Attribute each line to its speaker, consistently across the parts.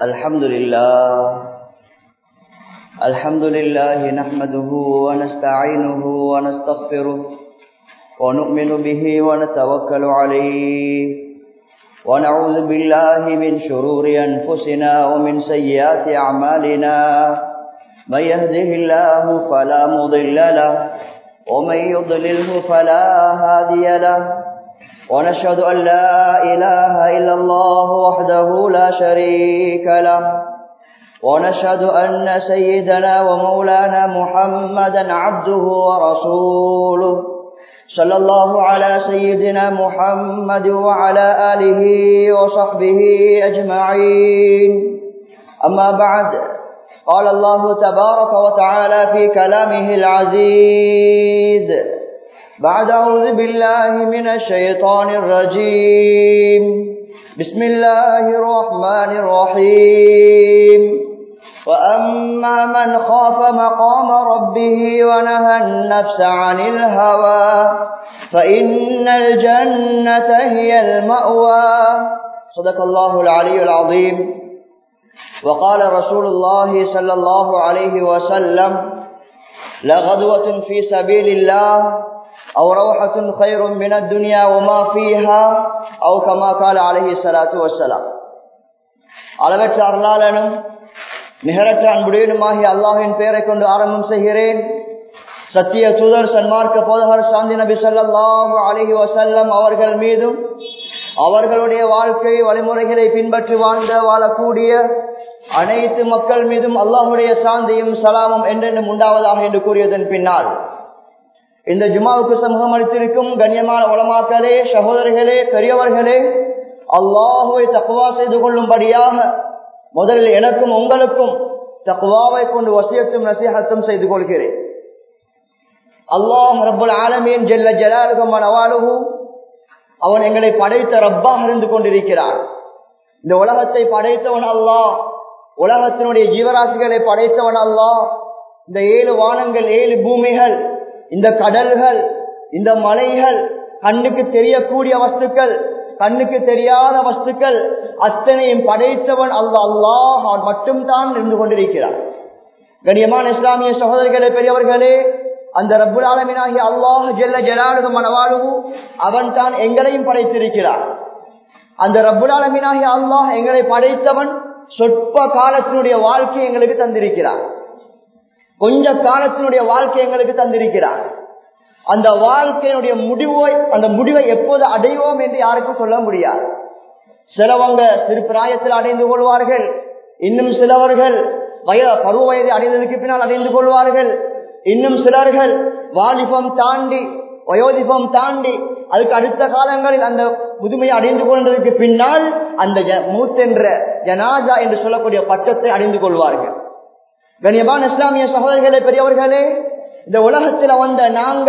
Speaker 1: الحمد لله الحمد لله نحمده ونستعينه ونستغفره ونؤمن به ونتوكل عليه ونعوذ بالله من شرور أنفسنا ومن سيئات أعمالنا من يهده الله فلا مضل له ومن يضلله فلا هادي له ونشهد أن لا إله إلا الله وحده لا شريك له ونشهد أن سيدنا ومولانا محمدا عبده ورسوله صلى الله على سيدنا محمد وعلى آله وصحبه أجمعين أما بعد قال الله تبارك وتعالى في كلامه العزيز بعد أعوذ بالله من الشيطان الرجيم بسم الله الرحمن الرحيم وأما من خاف مقام ربه ونهى النفس عن الهوى فإن الجنة هي المأوى صدق الله العلي العظيم وقال رسول الله صلى الله عليه وسلم لغدوة في سبيل الله أو روحة خير من الدنيا وما فيها أو كما قال عليه الصلاة والسلام அளவற்ற அருளாளனும் நிகரற்ற அன்புடையனுமாகிய அல்லாஹின் பெயரை கொண்டு ஆரம்பம் செய்கிறேன் சத்திய தூதர் சன்மார்க்க போதகர் சாந்தி நபி சொல்லாஹு அலஹி வசல்லம் அவர்கள் மீதும் அவர்களுடைய வாழ்க்கை வழிமுறைகளை பின்பற்றி வாழ்ந்த வாழக்கூடிய அனைத்து மக்கள் மீதும் அல்லாஹுடைய சாந்தியும் சலாமும் என்றென்றும் உண்டாவதாக என்று கூறியதன் பின்னால் இந்த ஜுமாவுக்கு சமூகம் அளித்திருக்கும் கண்ணியமான உளமாக்களே சகோதரிகளே பெரியவர்களே அல்லாஹுவை தக்குவா செய்து கொள்ளும்படியாக முதலில் எனக்கும் உங்களுக்கும் தக்குவாவை கொண்டு வசியத்தும் நசீகத்தும் செய்து கொள்கிறேன் அல்லாஹ் ரபுல் ஆலமீன் ஜெல்ல ஜலாலுகமான அவாலுகு அவன் எங்களை படைத்த ரப்பாக இருந்து கொண்டிருக்கிறான் இந்த உலகத்தை படைத்தவன் அல்லாஹ் உலகத்தினுடைய ஜீவராசிகளை படைத்தவன் அல்லாஹ் இந்த ஏழு வானங்கள் ஏழு பூமிகள் இந்த கடல்கள் இந்த மலைகள் கண்ணுக்கு தெரியக்கூடிய வஸ்துக்கள் கண்ணுக்கு தெரியாத வஸ்துக்கள் அத்தனையும் படைத்தவன் அல்ல அல்லாஹ் அவன் மட்டும்தான் இருந்து கொண்டிருக்கிறார் கண்ணியமான இஸ்லாமிய சகோதரிகளே பெரியவர்களே அந்த ரப்புல் ஆலமினாகி அல்லாஹ் ஜெல்ல ஜலாலுக மனவாழுவு அவன் தான் எங்களையும் படைத்திருக்கிறார் அந்த ரப்புல் ஆலமினாகி அல்லாஹ் எங்களை படைத்தவன் சொற்ப காலத்தினுடைய வாழ்க்கை எங்களுக்கு தந்திருக்கிறார் கொஞ்ச காலத்தினுடைய வாழ்க்கை எங்களுக்கு தந்திருக்கிறார் அந்த வாழ்க்கையினுடைய முடிவை அந்த முடிவை எப்போது அடைவோம் என்று யாருக்கும் சொல்ல முடியாது சிலவங்க சிறு பிராயத்தில் அடைந்து கொள்வார்கள் இன்னும் சிலவர்கள் வய பருவ வயதை அடைந்ததுக்கு பின்னால் அடைந்து கொள்வார்கள் இன்னும் சிலர்கள் வாலிபம் தாண்டி வயோதிபம் தாண்டி அதுக்கு அடுத்த காலங்களில் அந்த முதுமையை அடைந்து கொண்டதற்கு பின்னால் அந்த மூத்தென்ற ஜனாஜா என்று சொல்லக்கூடிய பட்டத்தை அடைந்து கொள்வார்கள் கண்ணியமான இஸ்லாமிய சகோதரிகளே பெரியவர்களே இந்த உலகத்துல வந்த நாங்க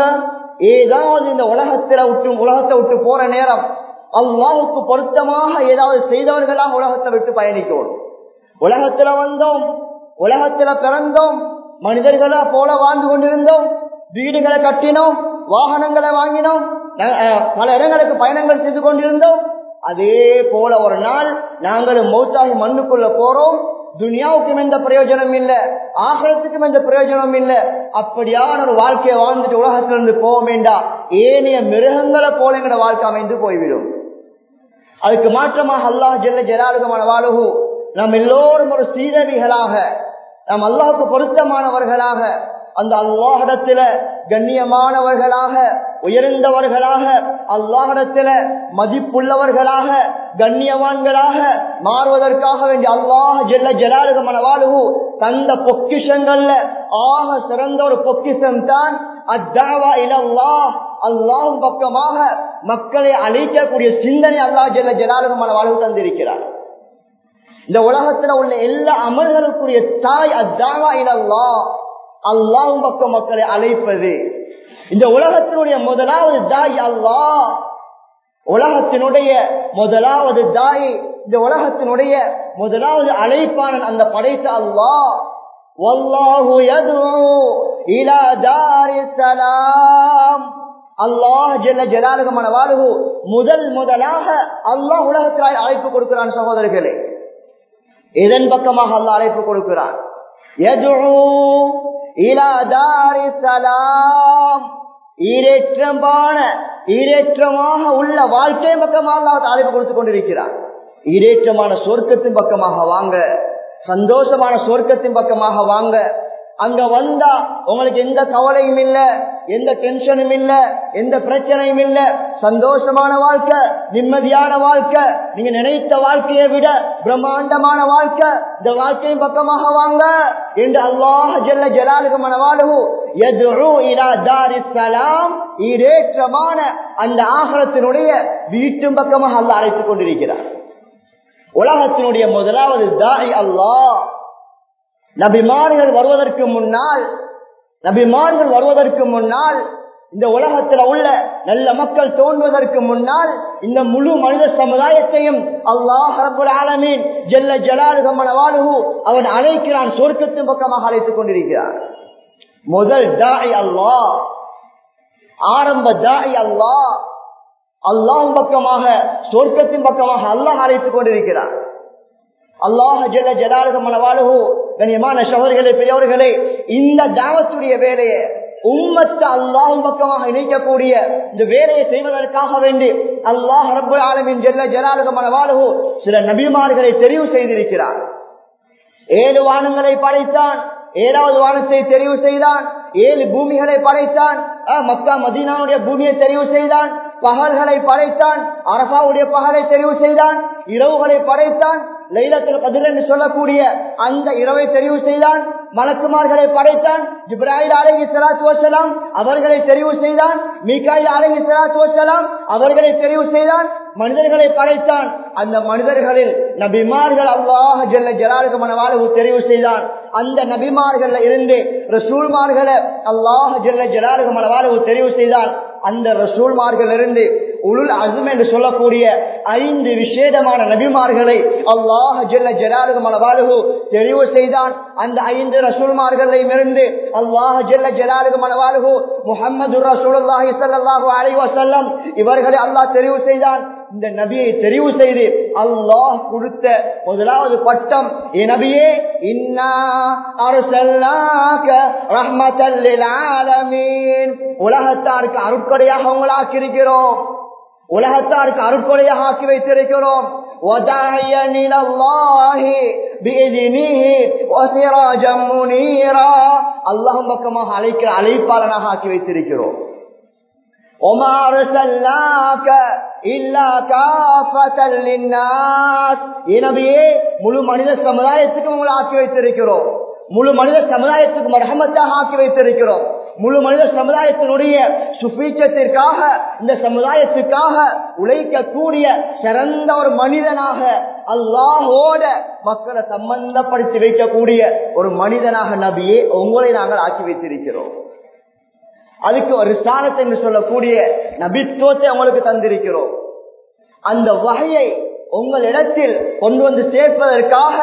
Speaker 1: ஏதாவது இந்த உலகத்துல விட்டு உலகத்தை விட்டு போற நேரம் அல்லாவுக்கு பொருத்தமாக ஏதாவது செய்தவர்களாக உலகத்தை விட்டு பயணிக்கணும் உலகத்துல வந்தோம் உலகத்துல பிறந்தோம் மனிதர்களா போல வாழ்ந்து கொண்டிருந்தோம் வீடுகளை கட்டினோம் வாகனங்களை வாங்கினோம் பல இடங்களுக்கு பயணங்கள் செய்து கொண்டிருந்தோம் அதே போல ஒரு நாள் நாங்களும் மௌத்தாகி மண்ணுக்குள்ள போறோம் துனியாவுக்கும் எந்த பிரயோஜனம் இல்ல ஆகலத்துக்கும் எந்த பிரயோஜனம் இல்ல அப்படியான ஒரு வாழ்க்கையை வாழ்ந்துட்டு உலகத்திலிருந்து போக வேண்டாம் ஏனைய மிருகங்களை போல எங்கட வாழ்க்கை அமைந்து போய்விடும் அதுக்கு மாற்றமாக அல்லாஹ் ஜெல்ல ஜலாலுகமான வாழுகு நம் எல்லோரும் ஒரு சீரடிகளாக நாம் அல்லாஹுக்கு பொருத்தமானவர்களாக அந்த அல்லாஹிடத்தில கண்ணியமானவர்களாக உயர்ந்தவர்களாக அல்லாஹிடத்தில மதிப்புள்ளவர்களாக கண்ணியவான்களாக மாறுவதற்காக வேண்டிய அல்லாஹ் ஜெல்ல ஜலாலுக மனவாளுகு தந்த பொக்கிஷங்கள்ல ஆக சிறந்த ஒரு பொக்கிஷம் தான் அத்தாவா இலல்லா அல்லாஹ் பக்கமாக மக்களை அழிக்கக்கூடிய சிந்தனை அல்லாஹ் ஜெல்ல ஜலாலுக மனவாளுகு தந்திருக்கிறார் இந்த உலகத்துல உள்ள எல்லா அமல்களுக்குரிய தாய் அத்தாவா இலல்லா அல்லாஹும் பக்கம் மக்களை அழைப்பது இந்த உலகத்தினுடைய முதலாவது தாய் அல்லாஹ் உலகத்தினுடைய முதலாவது தாய் இந்த உலகத்தினுடைய முதலாவது அழைப்பாளன் அந்த படைத்த அல்லாஹ் வல்லாஹு யதுஉ இலா தாரிஸ் ஸலாம் அல்லாஹ் ஜெல்ல ஜலாலுகமான வாழுகு முதல் முதலாக அல்லாஹ் உலகத்திலாய் அழைப்பு கொடுக்கிறான் சகோதரர்களே இதன் பக்கமாக அல்ல அழைப்பு கொடுக்கிறான் يدعو إلى دار السلام ஈரேற்றமான ஈரேற்றமாக உள்ள வாழ்க்கை பக்கமாக அல்லாஹ் அழைப்பு கொடுத்து கொண்டிருக்கிறார் ஈரேற்றமான சொர்க்கத்தின் பக்கமாக வாங்க சந்தோஷமான சொர்க்கத்தின் பக்கமாக வாங்க அங்க வந்தா உங்களுக்கு எந்த கவலையும் இல்ல எந்த டென்ஷனும் இல்ல எந்த பிரச்சனையும் இல்ல சந்தோஷமான வாழ்க்கை நிம்மதியான வாழ்க்கை நீங்க நினைத்த வாழ்க்கையை விட பிரம்மாண்டமான வாழ்க்கை இந்த வாழ்க்கையின் பக்கமாக வாங்க என்று அல்லாஹ் ஜல்ல ஜலாலுக மனவாளு ஈரேற்றமான அந்த ஆகலத்தினுடைய வீட்டும் பக்கமாக அல்ல அழைத்துக் கொண்டிருக்கிறார் உலகத்தினுடைய முதலாவது தாய் அல்லாஹ் நபிமார்கள் வருவதற்கு முன்னால் நபிமார்கள் வருவதற்கு முன்னால் இந்த உலகத்தில் உள்ள நல்ல மக்கள் தோன்றுவதற்கு முன்னால் இந்த முழு மனித சமுதாயத்தையும் அல்லாஹ் ரபுல் ஆலமீன் ஜெல்ல ஜலாலுகமனவாலுகு அவன் அழைக்கிறான் சொர்க்கத்தின் பக்கமாக அழைத்துக் கொண்டிருக்கிறார் முதல் தாய் அல்லாஹ் ஆரம்ப தாய் அல்லாஹ் அல்லாஹ் பக்கமாக சொர்க்கத்தின் பக்கமாக அல்லாஹ் அழைத்துக் கொண்டிருக்கிறார் அல்லாஹ் ஜெல்ல ஜலாலுக மனவாளுகு கண்ணியமான சகோதரிகளே பெரியவர்களே இந்த தாவத்துடைய வேலையை உம்மத்து அல்லாஹும் பக்கமாக இணைக்கக்கூடிய இந்த வேலையை செய்வதற்காக வேண்டி அல்லாஹ் ரபுல் ஆலமின் ஜெல்ல ஜலாலுக மனவாளுகு சில நபிமார்களை தெரிவு செய்திருக்கிறார் ஏழு வானங்களை படைத்தான் ஏழாவது வானத்தை தெரிவு செய்தான் ஏழு பூமிகளை படைத்தான் மக்கா மதீனாவுடைய பூமியை தெரிவு செய்தான் பகல்களை படைத்தான் அரபாவுடைய பகலை தெரிவு செய்தான் இரவுகளை படைத்தான் லைலத்தில் கதிர் என்று சொல்லக்கூடிய அந்த இரவை தெரிவு செய்தான் மலக்குமார்களை படைத்தான் ஜிப்ராஹில் அலஹி சலாத்து வசலாம் அவர்களை தெரிவு செய்தான் மீகாயில் அலஹி சலாத்து வசலாம் அவர்களை தெரிவு செய்தான் மனிதர்களை படைத்தான் அந்த மனிதர்களில் நபிமார்கள் அல்லாஹ் ஜல்ல ஜலாலுக்கு மனவாளு தெரிவு செய்தான் அந்த நபிமார்கள் இருந்து ரசூல்மார்களை அல்லாஹ் ஜல்ல ஜலாலுக்கு மனவாளு தெரிவு செய்தான் அந்த ரசூல்மார்கள் இருந்து உளுல் அசும் என்று சொல்லக்கூடிய ஐந்து விசேடமான நபிமார்களை அல்லாஹ் ஜல்ல ஜலாலுகு மலவாலுகு தெரிவு செய்தான் அந்த ஐந்து ரசூல்மார்களையும் இருந்து அல்லாஹ் ஜல்ல ஜலாலுகு மலவாலுகு முகமது ரசூலுல்லாஹி ஸல்லல்லாஹு அலைஹி வஸல்லம் இவர்களை அல்லாஹ் தெரிவு செய்தான் இந்த நபியை தெரிவு செய்து அல்லாஹ் கொடுத்த முதலாவது பட்டம் ஏ நபியே இன்னா அர்சல்னாக ரஹ்மத்தல் லில் ஆலமீன் உலகத்தாருக்கு அருட்கொடையாக உங்களை ஆக்கியிருக்கிறோம் உலகத்தாருக்கு அருட்கொடையாக ஆக்கி வைத்திருக்கிறோம் وداعيا الى الله باذنه وسراجا منيرا اللهم பக்கமாக அழைக்கிற அழைப்பாளனாக ஆக்கி வைத்திருக்கிறோம் وما ارسلناك الا كافة للناس நபியே முழு மனித சமுதாயத்துக்கு உங்களை ஆக்கி வைத்திருக்கிறோம் முழு மனித சமுதாயத்துக்கு மரகமத்தாக ஆக்கி வைத்திருக்கிறோம் முழு மனித சமுதாயத்தினுடைய சுபீட்சத்திற்காக இந்த சமுதாயத்துக்காக உழைக்கக்கூடிய சிறந்த ஒரு மனிதனாக அல்லாஹோட மக்களை சம்பந்தப்படுத்தி வைக்கக்கூடிய ஒரு மனிதனாக நபியே உங்களை நாங்கள் ஆக்கி வைத்திருக்கிறோம் அதுக்கு ஒரு ஸ்தானத்தை என்று சொல்லக்கூடிய நபித்துவத்தை உங்களுக்கு தந்திருக்கிறோம் அந்த வகையை உங்களிடத்தில் கொண்டு வந்து சேர்ப்பதற்காக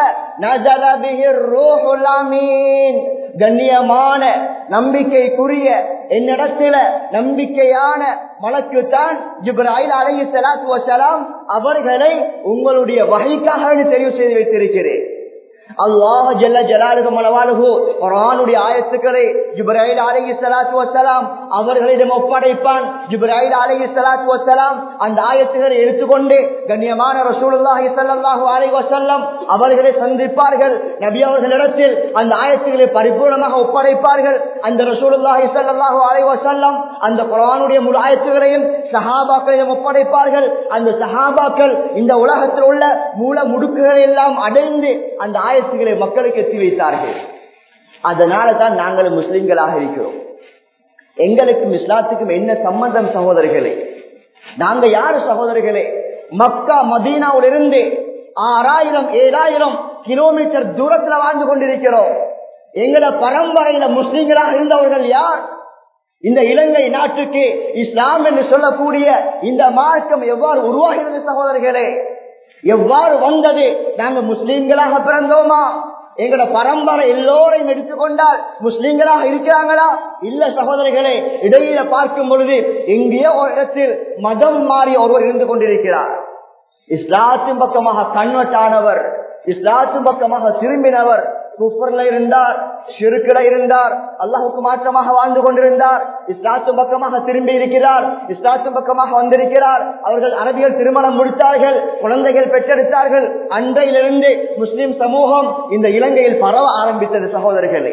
Speaker 1: கண்ணியமான நம்பிக்கைக்குரிய என்னிடத்தில நம்பிக்கையான மலக்குத்தான் ஜிப்ராயில் அலஹி சலாத்து வசலாம் அவர்களை உங்களுடைய வகைக்காக தெரிவு செய்து வைத்திருக்கிறேன் அல்லாஹ் ஜல்ல ஜலாலுகு மலவாலுகு குரானுடைய ஆயத்துக்களை ஜிப்ராயில் அலஹி சலாத்து வசலாம் அவர்களிடம் ஒப்படைப்பான் ஜிப்ராயில் அலஹி சலாத்து வசலாம் அந்த ஆயத்துக்களை எடுத்துக்கொண்டு கண்ணியமான ரசூலுல்லாஹி ஸல்லல்லாஹு அலைஹி வஸல்லம் அவர்களை சந்திப்பார்கள் நபி அவர்களிடத்தில் அந்த ஆயத்துக்களை பரிபூர்ணமாக ஒப்படைப்பார்கள் அந்த ரசூலுல்லாஹி ஸல்லல்லாஹு அலைஹி வஸல்லம் அந்த குரானுடைய முழு ஆயத்துகளையும் சஹாபாக்களிடம் ஒப்படைப்பார்கள் அந்த சஹாபாக்கள் இந்த உலகத்தில் உள்ள மூல முடுக்குகளை எல்லாம் அடைந்து அந்த ஆயத்துக்களை மக்களுக்கு எத்தி வைத்தார்கள் அதனால தான் நாங்கள் முஸ்லிம்களாக இருக்கிறோம் எங்களுக்கும் இஸ்லாத்துக்கும் என்ன சம்பந்தம் சகோதரர்களே நாங்க யாரு சகோதரர்களே மக்கா மதீனாவிலிருந்து ஆறாயிரம் ஏழாயிரம் கிலோமீட்டர் தூரத்துல வாழ்ந்து கொண்டிருக்கிறோம் எங்கள பரம்பரையில முஸ்லிம்களாக இருந்தவர்கள் யார் இந்த இலங்கை நாட்டுக்கு இஸ்லாம் என்று சொல்லக்கூடிய இந்த மார்க்கம் எவ்வாறு உருவாகிறது சகோதரர்களே எவ்வாறு வந்தது நாங்க முஸ்லிம்களாக பிறந்தோமா எங்களோட பரம்பரை எல்லோரையும் எடுத்துக்கொண்டால் முஸ்லிம்களாக இருக்கிறாங்களா இல்ல சகோதரர்களே இடையில பார்க்கும் பொழுது எங்கேயோ ஒரு இடத்தில் மதம் மாறி ஒருவர் இருந்து கொண்டிருக்கிறார் இஸ்லாத்தின் பக்கமாக கண்வட்டானவர் இஸ்லாத்து பக்கமாக திரும்பினவர் குஃபர்ல இருந்தார் ஷிருக்கில இருந்தார் அல்லாஹுக்கு மாற்றமாக வாழ்ந்து கொண்டிருந்தார் இஸ்லாத்து பக்கமாக திரும்பி இருக்கிறார் இஸ்லாத்து பக்கமாக வந்திருக்கிறார் அவர்கள் அரபியல் திருமணம் முடித்தார்கள் குழந்தைகள் பெற்றெடுத்தார்கள் அன்றையிலிருந்து முஸ்லிம் சமூகம் இந்த இலங்கையில் பரவ ஆரம்பித்தது சகோதரர்களே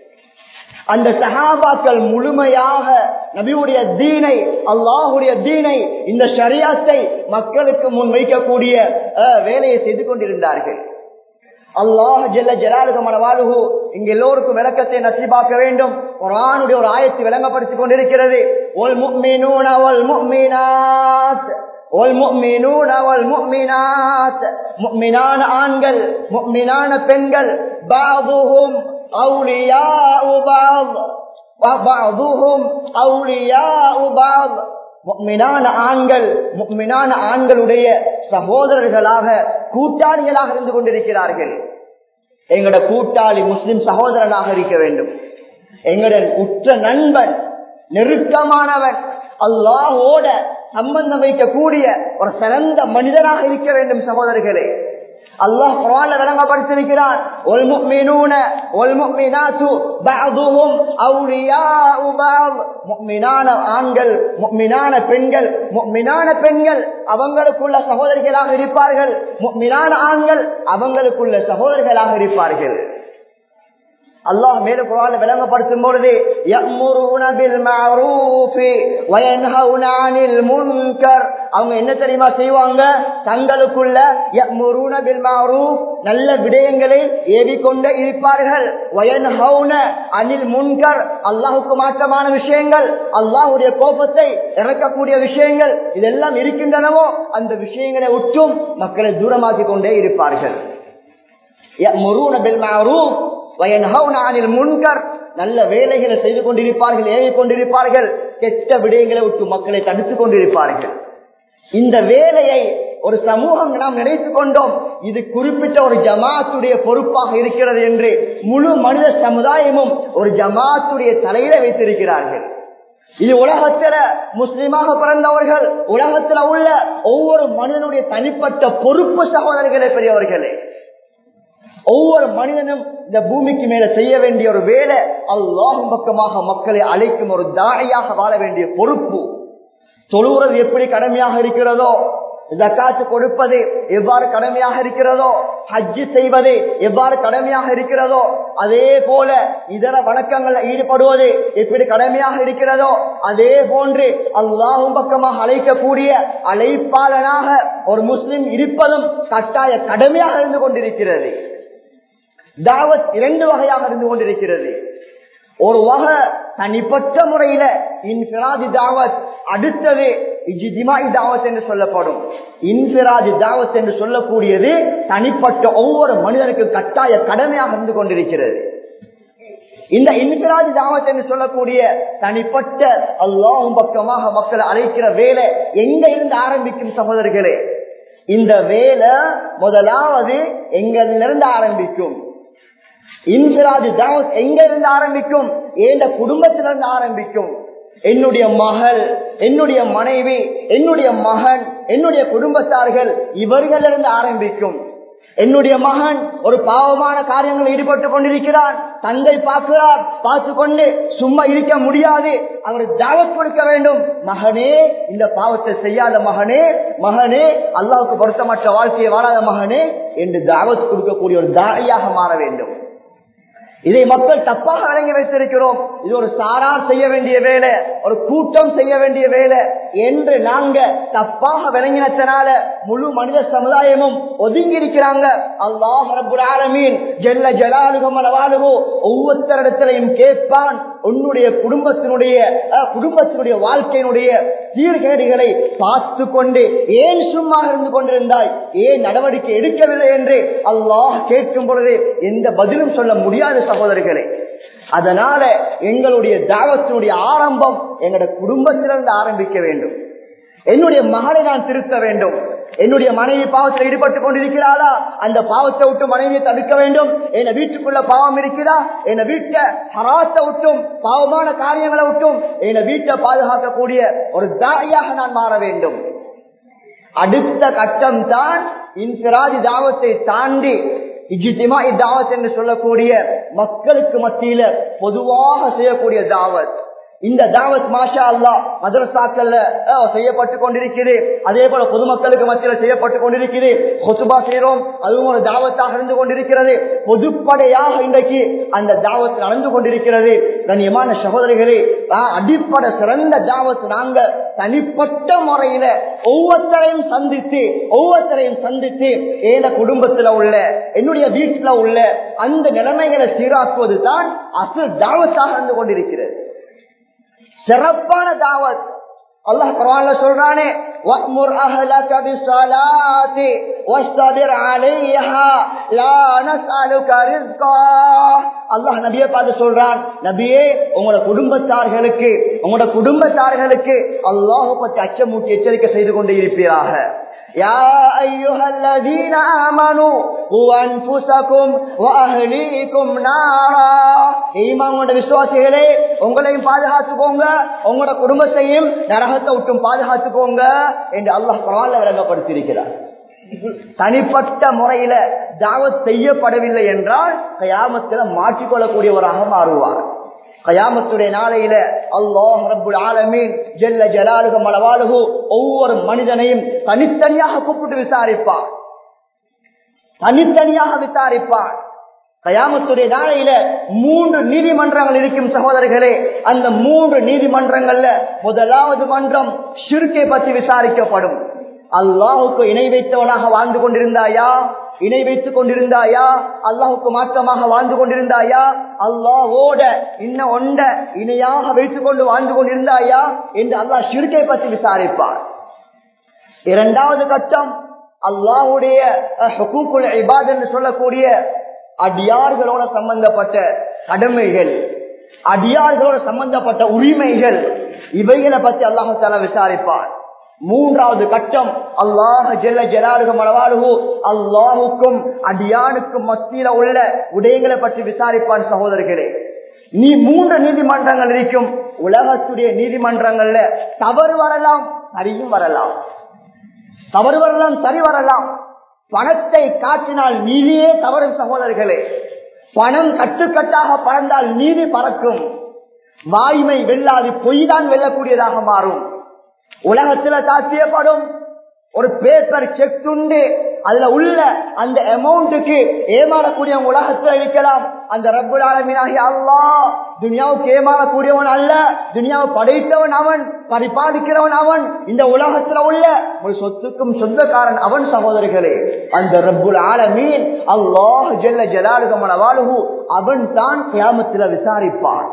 Speaker 1: அந்த சஹாபாக்கள் முழுமையாக நபியுடைய தீனை அல்லாஹுடைய தீனை இந்த ஷரியாத்தை மக்களுக்கு முன் வைக்கக்கூடிய அஹ், வேலையை செய்து கொண்டிருந்தார்கள் அல்லாஹ் ஜெல்ல ஜலாலுகமான வாழ்வு இங்க எல்லோருக்கும் விளக்கத்தை நசிபாக்க வேண்டும் குரானுடைய ஒரு ஆயத்தை விளங்கப்படுத்திக் கொண்டிருக்கிறது ஒல் முக்மீனூன ஒல் முக்மீனாத் ஒல் முக்மீனூன ஒல் முக்மீனாத் முக்மினான ஆண்கள் முக்மினான பெண்கள் பாதுஹும் أولياء بعض وبعضهم أولياء بعض முக்மினான ஆண்கள் முக்மினான ஆண்களுடைய சகோதரர்களாக கூட்டாளிகளாக இருந்து கொண்டிருக்கிறார்கள் எங்களோட கூட்டாளி முஸ்லிம் சகோதரனாக இருக்க வேண்டும் எங்களுடன் உற்ற நண்பன் நெருக்கமானவன் அல்லாஹோட சம்பந்தம் வைக்கக்கூடிய ஒரு சிறந்த மனிதனாக இருக்க வேண்டும் சகோதரர்களே அல்லாஹ் குர்ஆன்ல விளங்கப்படுத்திருக்கிறான் ஒல் முஃமினூன ஒல் முஃமினாத்து பஅதுஹும் அவுலியாஉ பஅத் முஃமினான ஆண்கள் முஃமினான பெண்கள் முஃமினான பெண்கள் அவங்களுக்குள்ள சகோதரிகளாக இருப்பார்கள் முஃமினான ஆண்கள் அவங்களுக்குள்ள சகோதரர்களாக இருப்பார்கள் அல்லாஹ் மேல குரான் விளங்கப்படுத்தும் பொழுது யஅ்முருன பில் மஅரூஃப் வ யன்ஹவுன அனில் முன்கர் அவங்க என்ன தெரியுமா செய்வாங்க தங்களுக்குள்ள யஅ்முருன பில் மஅரூஃப் நல்ல விடயங்களை ஏவிக்கொண்டே இருப்பார்கள் வ யன்ஹவுன அனில் முன்கர் அல்லாஹ்வுக்கு மாற்றமான விஷயங்கள் அல்லாஹ்வுடைய கோபத்தை இறக்கக்கூடிய விஷயங்கள் இதெல்லாம் இருக்கின்றனவோ அந்த விஷயங்களை உற்றும் மக்களை தூரமாக்கிக் கொண்டே இருப்பார்கள் யஅ்முருன பில் மஅரூஃப் முன்கர் நல்ல வேலைகளை செய்து கொண்டிருப்பார்கள் ஏவி கொண்டிருப்பார்கள் கெட்ட விடயங்களை விட்டு மக்களை தடுத்துக் கொண்டிருப்பார்கள் இந்த வேலையை ஒரு சமூகம் நாம் நினைத்துக் கொண்டோம் இது குறிப்பிட்ட ஒரு ஜமாத்துடைய பொறுப்பாக இருக்கிறது என்று முழு மனித சமுதாயமும் ஒரு ஜமாத்துடைய தலையில வைத்திருக்கிறார்கள் இது உலகத்துல முஸ்லிமாக பிறந்தவர்கள் உலகத்துல உள்ள ஒவ்வொரு மனிதனுடைய தனிப்பட்ட பொறுப்பு சகோதரர்களே பெரியவர்களே ஒவ்வொரு மனிதனும் இந்த பூமிக்கு மேல செய்ய வேண்டிய ஒரு வேலை அல்லாஹும் பக்கமாக மக்களை அழைக்கும் ஒரு தாயாக வாழ வேண்டிய பொறுப்பு தொழுகிறது எப்படி கடமையாக இருக்கிறதோ ஜக்காத்து கொடுப்பது எவ்வாறு கடமையாக இருக்கிறதோ ஹஜ்ஜு செய்வது எவ்வாறு கடமையாக இருக்கிறதோ அதே போல இதர வணக்கங்கள்ல ஈடுபடுவது எப்படி கடமையாக இருக்கிறதோ அதே போன்று அல்லாஹும் பக்கமாக அழைக்கக்கூடிய அழைப்பாளனாக ஒரு முஸ்லிம் இருப்பதும் கட்டாய கடமையாக இருந்து கொண்டிருக்கிறது தாவத் இரண்டு வகையாக இருந்து கொண்டிருக்கிறது ஒரு வகை தனிப்பட்ட முறையில இன்பிராதி தாவத் அடுத்தது இஜிதிமாய் தாவத் என்று சொல்லப்படும் இன்பிராதி தாவத் என்று சொல்லக்கூடியது தனிப்பட்ட ஒவ்வொரு மனிதனுக்கும் கட்டாய கடமையாக இருந்து கொண்டிருக்கிறது இந்த இன்பிராதி தாவத் என்று சொல்லக்கூடிய தனிப்பட்ட அல்லாஹும் பக்கமாக மக்களை அழைக்கிற வேலை எங்க இருந்து ஆரம்பிக்கும் சகோதரர்களே இந்த வேலை முதலாவது எங்களிலிருந்து ஆரம்பிக்கும் இன்பிராது தாவத் எங்க இருந்து ஆரம்பிக்கும் ஏந்த குடும்பத்திலிருந்து ஆரம்பிக்கும் என்னுடைய மகள் என்னுடைய மனைவி என்னுடைய மகன் என்னுடைய குடும்பத்தார்கள் இவர்களிருந்து ஆரம்பிக்கும் என்னுடைய மகன் ஒரு பாவமான காரியங்களில் ஈடுபட்டு கொண்டிருக்கிறான் தந்தை பார்க்கிறார் பார்த்து கொண்டு சும்மா இருக்க முடியாது அவர் தாவத் கொடுக்க வேண்டும் மகனே இந்த பாவத்தை செய்யாத மகனே மகனே அல்லாவுக்கு பொருத்தமற்ற வாழ்க்கையை வாழாத மகனே என்று தாவத் கொடுக்கக்கூடிய ஒரு தாயாக மாற வேண்டும் இதை மக்கள் தப்பாக வழங்கி வைத்திருக்கிறோம் இது ஒரு சாரார் செய்ய வேண்டிய வேலை ஒரு கூட்டம் செய்ய வேண்டிய வேலை என்று நாங்க தப்பாக விளங்கினத்தினால முழு மனித சமுதாயமும் ஒதுங்கி இருக்கிறாங்க அல்லாஹ் ரபுல் ஆலமீன் ஜெல்ல ஜலாலுகம் அளவாலுகோ ஒவ்வொருத்தரிடத்திலையும் கேட்பான் உன்னுடைய குடும்பத்தினுடைய அஹ், குடும்பத்தினுடைய வாழ்க்கையினுடைய சீர்கேடுகளை பார்த்து கொண்டு ஏன் சும்மா இருந்து கொண்டிருந்தாய் ஏன் நடவடிக்கை எடுக்கவில்லை என்று அல்லாஹ் கேட்கும் பொழுது எந்த பதிலும் சொல்ல முடியாத சகோதரர்களே அதனால எங்களுடைய தாவத்தினுடைய ஆரம்பம் எங்களுடைய குடும்பத்திலிருந்து ஆரம்பிக்க வேண்டும் என்னுடைய மகளை நான் திருத்த வேண்டும் என்னுடைய மனைவி பாவத்தில் ஈடுபட்டுக் கொண்டிருக்கிறாளா அந்த பாவத்தை விட்டு மனைவியை தடுக்க வேண்டும் என்ன வீட்டுக்குள்ள பாவம் இருக்கிறா என்ன வீட்டை ஹராத்தை விட்டும் பாவமான காரியங்களை விட்டும் என்ன வீட்டை பாதுகாக்கக்கூடிய ஒரு தாயாக நான் மாற வேண்டும் அடுத்த கட்டம் தான் இன்பிராதி தாவத்தை தாண்டி இஜித்திமா தாவத் என்று சொல்லக்கூடிய மக்களுக்கு மத்தியில பொதுவாக செய்யக்கூடிய தாவத் இந்த தாவத் மாஷா அல்லா மதரசாக்கள்ல அஹ், செய்யப்பட்டு கொண்டிருக்கிறது அதே போல பொதுமக்களுக்கு மத்தியில் செய்யப்பட்டு கொண்டிருக்கிறது கொசுபா செய்யறோம் அதுவும் ஒரு தாவத்தாக இருந்து கொண்டிருக்கிறது பொதுப்படையாக இன்றைக்கு அந்த தாவத் நடந்து கொண்டிருக்கிறது கண்ணியமான சகோதரிகளே அஹ், அடிப்படை சிறந்த தாவத் நாங்க தனிப்பட்ட முறையில ஒவ்வொருத்தரையும் சந்தித்து ஒவ்வொருத்தரையும் சந்தித்து ஏன குடும்பத்துல உள்ள என்னுடைய வீட்டுல உள்ள அந்த நிலைமைகளை சீராக்குவது தான் அசல் தாவத்தாக இருந்து கொண்டிருக்கிறது சிறப்பான தாவத் அல்லாஹ் குர்ஆன்ல சொல்றானே வஅ்முர் அஹ்லக பிஸ்ஸலாத்தி வஸ்தபிர் அலைஹா லா நஸ்அலுக ரிஸ்கா அல்லாஹ் நபியை பார்த்து சொல்றான் நபியே உங்களோட குடும்பத்தார்களுக்கு உங்களோட குடும்பத்தார்களுக்கு அல்லாஹ் பத்தி அச்சமூட்டி எச்சரிக்கை செய்து கொண்டே இருப்பீராக يا أيها الذين آمنوا قوا أنفسكم وأهليكم نارا ஈமான் விசுவாசிகளே உங்களையும் பாதுகாத்துக்கோங்க உங்களோட குடும்பத்தையும் நரகத்தை விட்டும் பாதுகாத்துக்கோங்க என்று அல்லாஹ் குரான்ல விளங்கப்படுத்தியிருக்கிறார் தனிப்பட்ட முறையில தாவத் செய்யப்படவில்லை என்றால் கயாமத்தில் மாற்றிக்கொள்ளக்கூடியவராக மாறுவார் கயாமத்துடைய நாளையில அல்லாஹ் ரப்புல் ஆலமீன் ஜெல்ல ஜலாலுக மலவாலுகு ஒவ்வொரு மனிதனையும் தனித்தனியாக கூப்பிட்டு விசாரிப்பார் தனித்தனியாக விசாரிப்பார் கயாமத்துடைய நாளையில மூன்று நீதிமன்றங்கள் இருக்கும் சகோதரர்களே அந்த மூன்று நீதிமன்றங்கள்ல முதலாவது மன்றம் ஷிர்கை பற்றி விசாரிக்கப்படும் அல்லாஹுக்கு இணை வைத்தவனாக வாழ்ந்து கொண்டிருந்தாயா இணை வைத்துக் கொண்டிருந்தாயா அல்லாஹுக்கு மாற்றமாக வாழ்ந்து கொண்டிருந்தாயா அல்லாஹோட இன்ன ஒண்ட இணையாக வைத்துக் கொண்டு வாழ்ந்து கொண்டிருந்தாயா என்று அல்லாஹ் ஷிர்கை பற்றி விசாரிப்பார் இரண்டாவது கட்டம் அல்லாஹுடைய ஹுகூக்குல் இபாத் என்று சொல்லக்கூடிய அடியார்களோட சம்பந்தப்பட்ட கடமைகள் அடியார்களோட சம்பந்தப்பட்ட உரிமைகள் இவைகளை பற்றி அல்லாஹால விசாரிப்பார் மூன்றாவது கட்டம் அல்லாஹ் ஜெல்ல ஜலாலுகம் அளவாலுகு அல்லாஹுக்கும் அடியானுக்கும் மத்தியில உள்ள உடையங்களை பற்றி விசாரிப்பான் சகோதரர்களே நீ மூன்று நீதிமன்றங்கள் இருக்கும் உலகத்துடைய நீதிமன்றங்கள்ல தவறு வரலாம் சரியும் வரலாம் தவறு வரலாம் சரி வரலாம் பணத்தை காட்டினால் நீதியே தவறும் சகோதரர்களே பணம் கட்டுக்கட்டாக பறந்தால் நீதி பறக்கும் வாய்மை வெல்லாது பொய் தான் வெல்லக்கூடியதாக மாறும் உலகத்துல சாத்தியப்படும் ஒரு பேப்பர் செக் துண்டு அதுல உள்ள அந்த அமௌண்ட்டுக்கு ஏமாறக்கூடிய உலகத்துல இருக்கலாம் அந்த ரப்புல் ஆலமீனாகி அல்லாஹ் துனியாவுக்கு ஏமாறக்கூடியவன் அல்ல துனியாவை படைத்தவன் அவன் பரிபாலிக்கிறவன் அவன் இந்த உலகத்துல உள்ள ஒரு சொத்துக்கும் சொந்தக்காரன் அவன் சகோதரிகளே அந்த ரப்புல் ஆலமீன் அல்லாஹ் ஜெல்ல ஜலாலுகமன வாழுகு அவன் தான் கியாமத்துல விசாரிப்பான்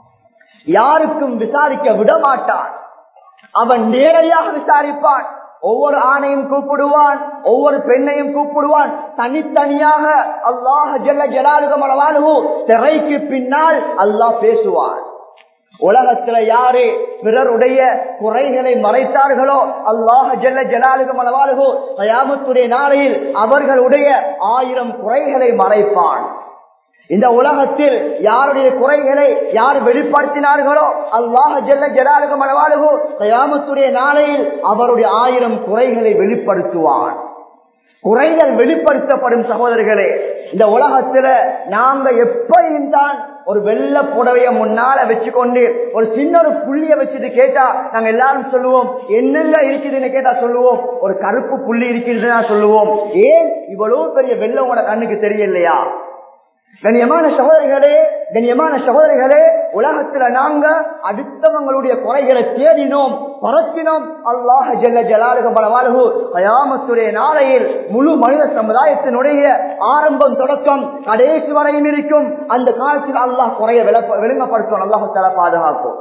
Speaker 1: யாருக்கும் விசாரிக்க விட மாட்டான் அவன் நேரடியாக விசாரிப்பான் ஒவ்வொரு ஆணையும் கூப்பிடுவான் ஒவ்வொரு பெண்ணையும் கூப்பிடுவான் தனித்தனியாக அல்லாஹ் ஜல்ல ஜலாலுகம் அளவாலுகு திரைக்கு பின்னால் அல்லாஹ் பேசுவான் உலகத்துல யாரு பிறருடைய குறைகளை மறைத்தார்களோ அல்லாஹ் ஜல்ல ஜலாலுகம் அளவாலுகு கயாமத்துடைய நாளையில் அவர்களுடைய ஆயிரம் குறைகளை மறைப்பான் இந்த உலகத்தில் யாருடைய குறைகளை யார் வெளிப்படுத்தினார்களோ அல்லாஹ் ஜெல்ல ஜலாலுக மனவாளுகோ கயாமத்துடைய நாளையில் அவருடைய ஆயிரம் குறைகளை வெளிப்படுத்துவான் குறைகள் வெளிப்படுத்தப்படும் சகோதரர்களே இந்த உலகத்துல நாங்க எப்பையும் தான் ஒரு வெள்ள புடவைய முன்னால வச்சுக்கொண்டு ஒரு சின்ன ஒரு புள்ளிய வச்சுட்டு கேட்டா நாங்க எல்லாரும் சொல்லுவோம் என்னென்ன இருக்குதுன்னு கேட்டா சொல்லுவோம் ஒரு கருப்பு புள்ளி இருக்குதுன்னு சொல்லுவோம் ஏன் இவ்வளவு பெரிய வெள்ளம் உங்களோட கண்ணுக்கு தெரியலையா கண்ணியமான சகோதரிகளே கண்ணியமான சகோதரிகளே உலகத்துல நாங்க அடுத்தவங்களுடைய குறைகளை தேடினோம் பரப்பினோம் அல்லாஹ் ஜல்ல ஜலாலுக பலவாளுகு கயாமத்துடைய நாளையில் முழு மனித சமுதாயத்தினுடைய ஆரம்பம் தொடக்கம் கடைசி வரையும் இருக்கும் அந்த காலத்தில் அல்லாஹ் குறைய விளங்கப்படுத்தும் அல்லாஹ் தலா பாதுகாக்கும்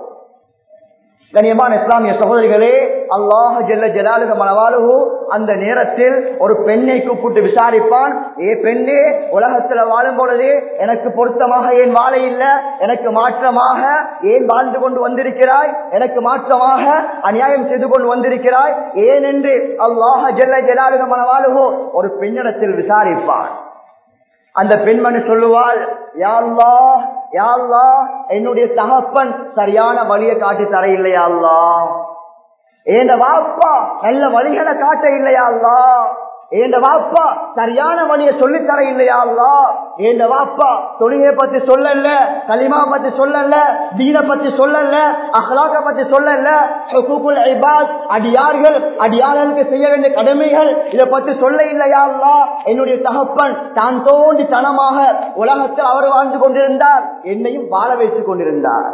Speaker 1: கண்ணியமான இஸ்லாமிய சகோதரிகளே அல்லாஹ் ஜெல்ல ஜலாலுக மனவாலுகு அந்த நேரத்தில் ஒரு பெண்ணை கூப்பிட்டு விசாரிப்பான் ஏ பெண்ணே உலகத்துல வாழும் பொழுது எனக்கு பொருத்தமாக ஏன் வாழ இல்ல எனக்கு மாற்றமாக ஏன் வாழ்ந்து கொண்டு வந்திருக்கிறாய் எனக்கு மாற்றமாக அநியாயம் செய்து கொண்டு வந்திருக்கிறாய் ஏன் என்று அல்லாஹ் ஜெல்ல ஜலாலுக மனவாலுகு ஒரு பெண்ணிடத்தில் விசாரிப்பான் அந்த பெண்மணி சொல்லுவாள் யாழ்லா யாழ்லா என்னுடைய தகப்பன் சரியான வழியை காட்டி தர இல்லையா அல்லா என் வாப்பா நல்ல வழிகளை காட்ட இல்லையா அல்லா என் வாப்பா சரியான வழியை சொல்லித்தர இல்லையா அல்லா என் வாப்பா தொழுகையை பத்தி சொல்லல களிமா பத்தி சொல்லல தீன பத்தி சொல்லல அஹ்லாக்க பத்தி சொல்லல ஹுகூகுல் இபாத் அடியார்கள் அடியார்களுக்கு செய்ய வேண்டிய கடமைகள் இதை பத்தி சொல்ல இல்லையா அல்லா என்னுடைய தகப்பன் தான் தோண்டி தனமாக உலகத்தில் அவர் வாழ்ந்து கொண்டிருந்தார் என்னையும் வாழ வைத்துக் கொண்டிருந்தார்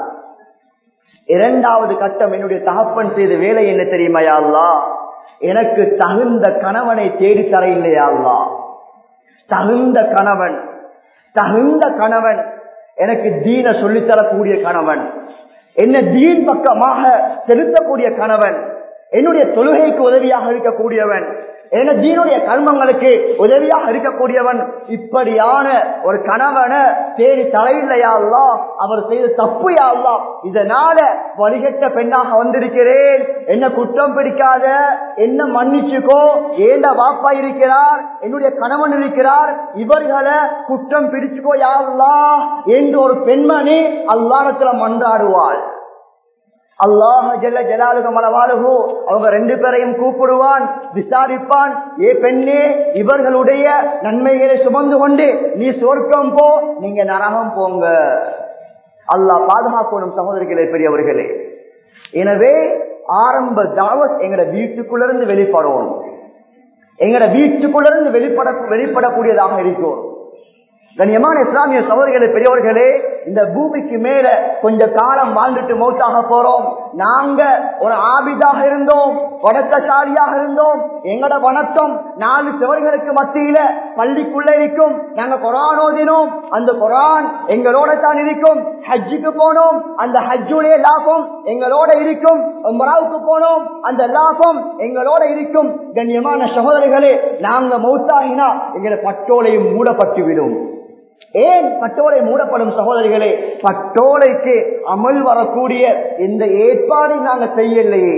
Speaker 1: இரண்டாவது கட்டம் என்னுடைய தகப்பன் செய்த வேலை என்ன தெரியுமா யா அல்லாஹ் எனக்கு தகுந்த கணவனை தேடி தர இல்லையா அல்லா தகுந்த கணவன் தகுந்த கணவன் எனக்கு தீன சொல்லித்தரக்கூடிய கணவன் என்ன தீன் பக்கமாக செலுத்தக்கூடிய கணவன் என்னுடைய தொழுகைக்கு உதவியாக இருக்கக்கூடியவன் என தீனுடைய கர்மங்களுக்கு உதவியாக இருக்கக்கூடியவன் இப்படியான ஒரு கணவனை தேடி தலையில்லையா அல்லா அவர் செய்த தப்பு யாழ்லா இதனால வழிகட்ட பெண்ணாக வந்திருக்கிறேன் என்ன குற்றம் பிடிக்காத என்ன மன்னிச்சுக்கோ ஏண்ட வாப்பா இருக்கிறார் என்னுடைய கணவன் இருக்கிறார் இவர்களை குற்றம் பிடிச்சுக்கோ யாழ்லா என்று ஒரு பெண்மணி அல்லாரத்துல மன்றாடுவாள் அல்லாஹ் ஜெல்ல ஜலாலுக மலவாளுகோ அவங்க ரெண்டு பேரையும் கூப்பிடுவான் விசாரிப்பான் ஏ பெண்ணே இவர்களுடைய நன்மைகளை சுமந்து கொண்டு நீ சொர்க்கம் போ நீங்க நரகம் போங்க அல்லாஹ் பாதுகாக்கணும் சகோதரிகளே பெரியவர்களே எனவே ஆரம்ப தாவத் எங்கட வீட்டுக்குள்ள இருந்து வெளிப்படணும் எங்கட வீட்டுக்குள்ள இருந்து வெளிப்பட வெளிப்படக்கூடியதாக இருக்கும் கண்ணியமான இஸ்லாமிய சகோதரிகளே பெரியவர்களே இந்த பூமிக்கு மேல கொஞ்ச காலம் வாழ்ந்துட்டு மௌத்தாக போறோம் நாங்க ஒரு ஆபிதாக இருந்தோம் வடக்கசாலியாக இருந்தோம் எங்கட வணக்கம் நாலு சிவர்களுக்கு மத்தியில பள்ளிக்குள்ள இருக்கும் நாங்க குரான் ஓதினோம் அந்த குரான் எங்களோட தான் இருக்கும் ஹஜ்ஜுக்கு போனோம் அந்த ஹஜ்ஜுடைய லாபம் எங்களோட இருக்கும் உம்ராவுக்கு போனோம் அந்த லாபம் எங்களோட இருக்கும் கண்ணியமான சகோதரிகளே நாங்க மௌத்தாகினா எங்களை பட்டோலையும் மூடப்பட்டு விடும் ஏன் பட்டோலை மூடப்படும் சகோதரிகளே பட்டோலைக்கு அமல் வரக்கூடிய எந்த ஏற்பாடும் நாங்க செய்யலையே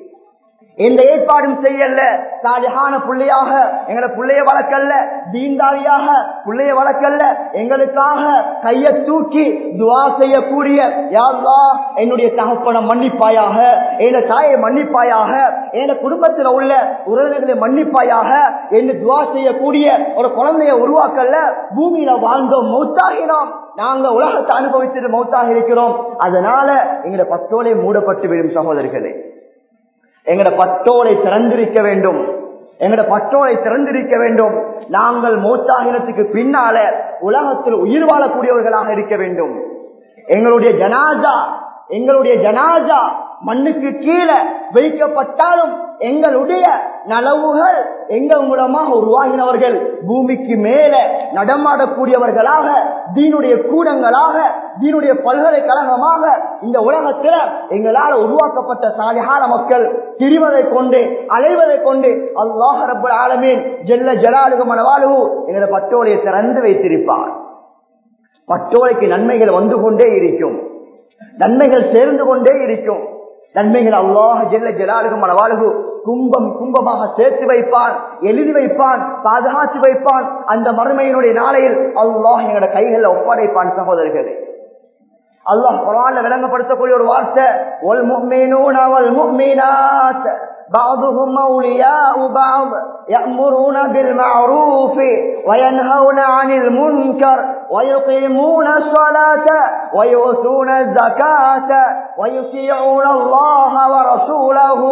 Speaker 1: எந்த ஏற்பாடும் செய்யல சாலியான பிள்ளையாக எங்களை பிள்ளைய வளர்க்கல்ல தீண்டாரியாக பிள்ளைய வளர்க்கல்ல எங்களுக்காக கைய தூக்கி துவா செய்யக்கூடிய யாருலா என்னுடைய தகப்பனை மன்னிப்பாயாக என் தாயை மன்னிப்பாயாக என் குடும்பத்தில் உள்ள உறவினர்களை மன்னிப்பாயாக என்று துவா செய்யக்கூடிய ஒரு குழந்தைய உருவாக்கல்ல பூமியில வாழ்ந்தோம் மௌத்தாகினோம் நாங்க உலகத்தை அனுபவித்துட்டு மௌத்தாக இருக்கிறோம் அதனால எங்களை பத்தோலை மூடப்பட்டு விடும் சகோதரிகளே எங்கட பட்டோலை திறந்திருக்க வேண்டும் எங்கட பட்டோலை திறந்திருக்க வேண்டும் நாங்கள் மூத்தாகினத்துக்கு பின்னால உலகத்தில் உயிர் வாழக்கூடியவர்களாக இருக்க வேண்டும் எங்களுடைய ஜனாஜா எங்களுடைய ஜனாஜா மண்ணுக்கு கீழே வைக்கப்பட்டாலும் எங்களுடைய நலவுகள் எங்கள் மூலமாக உருவாகினவர்கள் பூமிக்கு மேல நடமாடக்கூடியவர்களாக தீனுடைய கூடங்களாக தீனுடைய பல்கலைக்கழகமாக இந்த உலகத்தில் எங்களால் உருவாக்கப்பட்ட சாலிகான மக்கள் திரிவதை கொண்டு அலைவதை கொண்டு அல்லாஹ் ரப்பல் ஆலமீன் ஜெல்ல ஜலாலுகு மனவாளுகு எங்களை பட்டோலையை திறந்து வைத்திருப்பார் பட்டோலைக்கு நன்மைகள் வந்து கொண்டே இருக்கும் நன்மைகள் சேர்ந்து கொண்டே இருக்கும் நன்மைகள் அல்லாஹ் ஜெல்ல ஜலாலுகும் அளவாளுகு கும்பம் கும்பமாக சேர்த்து வைப்பான் எழுதி வைப்பான் பாதுகாத்து வைப்பான் அந்த மறுமையினுடைய நாளையில் அல்லாஹ் எங்களோட கைகளில் ஒப்படைப்பான் சகோதரர்களே அல்லாஹ் குரான்ல விளங்கப்படுத்தக்கூடிய ஒரு வார்த்தை ஒல் முக்மீனூன வல் முக்மீனாத் بعضهم أولياء بعض يأمرون بالمعروف وينهون عن المنكر ويقيمون الصلاة ويؤتون الزكاة ويطيعون الله ورسوله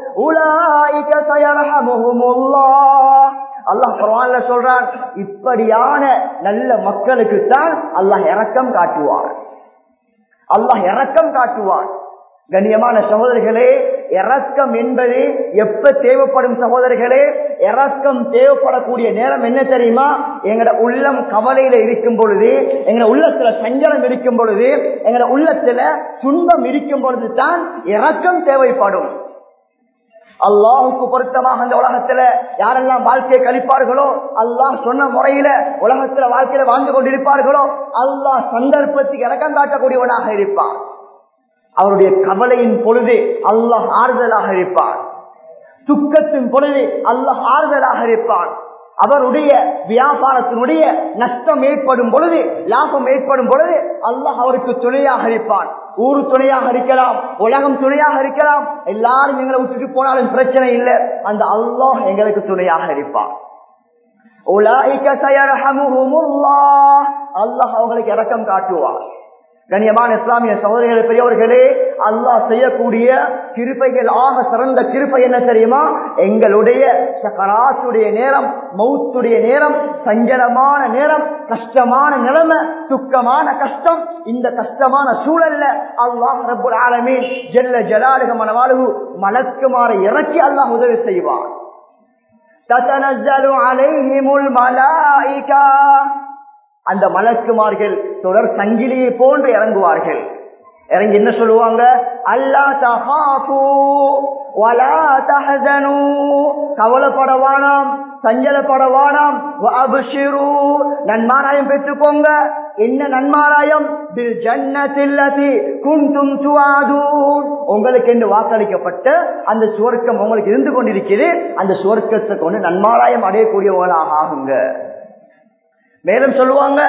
Speaker 1: أولئك سيرحمهم الله அல்லாஹ் குரான்ல சொல்றான் இப்படியான நல்ல மக்களுக்கு தான் அல்லாஹ் இரக்கம் காட்டுவார் அல்லாஹ் இரக்கம் காட்டுவான் கண்ணியமான சகோதரிகளே இறக்கம் என்பது எப்ப தேவைப்படும் சகோதரிகளே இறக்கம் தேவைப்படக்கூடிய நேரம் என்ன தெரியுமா எங்கட உள்ளம் கவலையில இருக்கும் பொழுது எங்கட உள்ளத்துல சஞ்சலம் இருக்கும் பொழுது எங்கட உள்ளத்துல துன்பம் இருக்கும் பொழுது தான் இறக்கம் தேவைப்படும் அல்லாஹுக்கு பொருத்தமாக இந்த உலகத்துல யாரெல்லாம் வாழ்க்கையை கழிப்பார்களோ அல்லாஹ் சொன்ன முறையில உலகத்துல வாழ்க்கையில வாழ்ந்து கொண்டிருப்பார்களோ அல்லாஹ் சந்தர்ப்பத்துக்கு இறக்கம் காட்டக்கூடியவனாக இருப்பான் அவருடைய கவலையின் பொழுது அல்லாஹ் ஆறுதலாக இருப்பான் துக்கத்தின் பொழுது அல்லாஹ் ஆறுதலாக இருப்பான் அவருடைய வியாபாரத்தினுடைய நஷ்டம் ஏற்படும் பொழுது லாபம் ஏற்படும் பொழுது அல்லாஹ் அவருக்கு துணையாக இருப்பான் ஊரு துணையாக இருக்கலாம் உலகம் துணையாக இருக்கலாம் எல்லாரும் எங்களை விட்டுட்டு போனாலும் பிரச்சனை இல்லை அந்த அல்லாஹ் எங்களுக்கு துணையாக இருப்பான் அல்லாஹ் அவங்களுக்கு இறக்கம் காட்டுவார் கண்ணியமான இஸ்லாமிய சகோதரிகள் பெரியவர்களே அல்லாஹ் செய்யக்கூடிய கிருப்பைகள் ஆக சிறந்த கிருப்பை என்ன தெரியுமா எங்களுடைய சக்கராத்துடைய நேரம் மௌத்துடைய நேரம் சஞ்சலமான நேரம் கஷ்டமான நிலைமை துக்கமான கஷ்டம் இந்த கஷ்டமான சூழல்ல அல்லாஹ் ரபுல் ஆலமே ஜெல்ல ஜலாலுக மனவாழ்வு மலக்குமாறு இறக்கி அல்லாஹ் உதவி செய்வார் தத்தனஜலு அலைஹிமுல் மலாயிகா அந்த மலக்குமார்கள் தொடர் சங்கிலியை போன்று இறங்குவார்கள் இறங்கி என்ன சொல்லுவாங்க அல்லா தஹாஃபு வலா தஹசனு கவலைப்படவானாம் சஞ்சலப்படவானாம் அபிஷிரு நன்மாராயம் பெற்றுக்கோங்க என்ன நன்மாராயம் பில் ஜன்னத்தில்லதி குந்தும் துவாதூன் உங்களுக்கு என்று வாக்களிக்கப்பட்ட அந்த சுவர்க்கம் உங்களுக்கு இருந்து கொண்டிருக்கிறது அந்த சுவர்க்கத்தை கொண்டு நன்மாராயம் அடையக்கூடியவங்களாக ஆகுங்க மேலும் சொல்லுவாங்க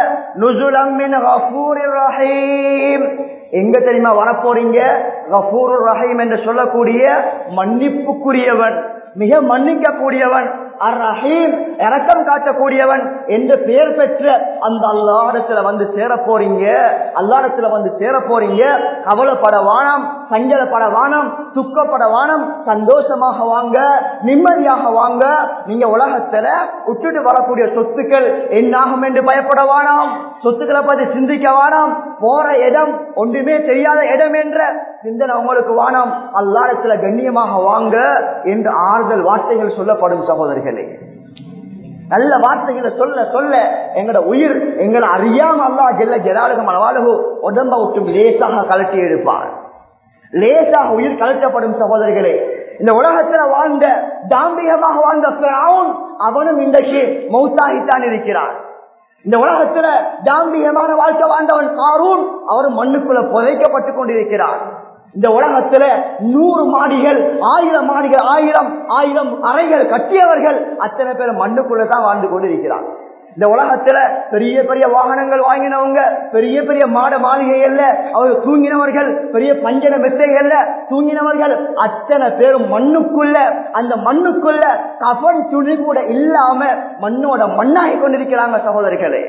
Speaker 1: ரஹீம் எங்க தெரியுமா வரப்போறீங்க கஃபூர் ரஹீம் என்று சொல்லக்கூடிய மன்னிப்புக்குரியவன் மிக மன்னிக்க கூடியவன் அர் ரஹீம் இறக்கம் காட்டக்கூடியவன் என்று பெயர் பெற்ற அந்த அல்லாடத்துல வந்து சேர போறீங்க அல்லாடத்துல வந்து சேர போறீங்க கவலைப்பட வானம் சஞ்சலப்பட வானம் துக்கப்பட வானம் சந்தோஷமாக வாங்க நிம்மதியாக வாங்க நீங்க உலகத்துல விட்டுட்டு வரக்கூடிய சொத்துக்கள் என்னாகும் என்று பயப்பட வானாம் சொத்துக்களை பத்தி சிந்திக்க வானாம் போற இடம் ஒன்றுமே தெரியாத இடம் என்ற சிந்தனை உங்களுக்கு வானாம் அல்லாடத்துல கண்ணியமாக வாங்க என்று ஆறுதல் வார்த்தைகள் சொல்லப்படும் சகோதரர்களே நல்ல வார்த்தைகளை சொல்ல சொல்ல எங்களோட உயிர் எங்களை அறியாம அல்லா ஜெல்ல ஜெராலுக மனவாளுகு உடம்ப விட்டும் லேசாக கலட்டி எடுப்பார் லேசாக உயிர் கலட்டப்படும் சகோதரிகளே இந்த உலகத்துல வாழ்ந்த தாம்பிகமாக வாழ்ந்த அவனும் இன்றைக்கு மௌத்தாகித்தான் இருக்கிறார் இந்த உலகத்துல தாம்பிகமான வாழ்க்கை வாழ்ந்தவன் காரூன் அவர் மண்ணுக்குள்ள புதைக்கப்பட்டுக் கொண்டிருக்கிறார் இந்த உலகத்துல நூறு மாடிகள் ஆயிரம் மாடிகள் ஆயிரம் ஆயிரம் அறைகள் கட்டியவர்கள் அத்தனை பேர் மண்ணுக்குள்ளதான் வாழ்ந்து கொண்டிருக்கிறார் இந்த உலகத்துல பெரிய பெரிய வாகனங்கள் வாங்கினவங்க பெரிய பெரிய மாட மாளிகைகள்ல அவர் தூங்கினவர்கள் பெரிய பஞ்சன மெத்தைகள்ல தூங்கினவர்கள் அத்தனை பேரும் மண்ணுக்குள்ள அந்த மண்ணுக்குள்ள கஃன் துணி கூட இல்லாம மண்ணோட மண்ணாகி கொண்டிருக்கிறாங்க சகோதரிகளே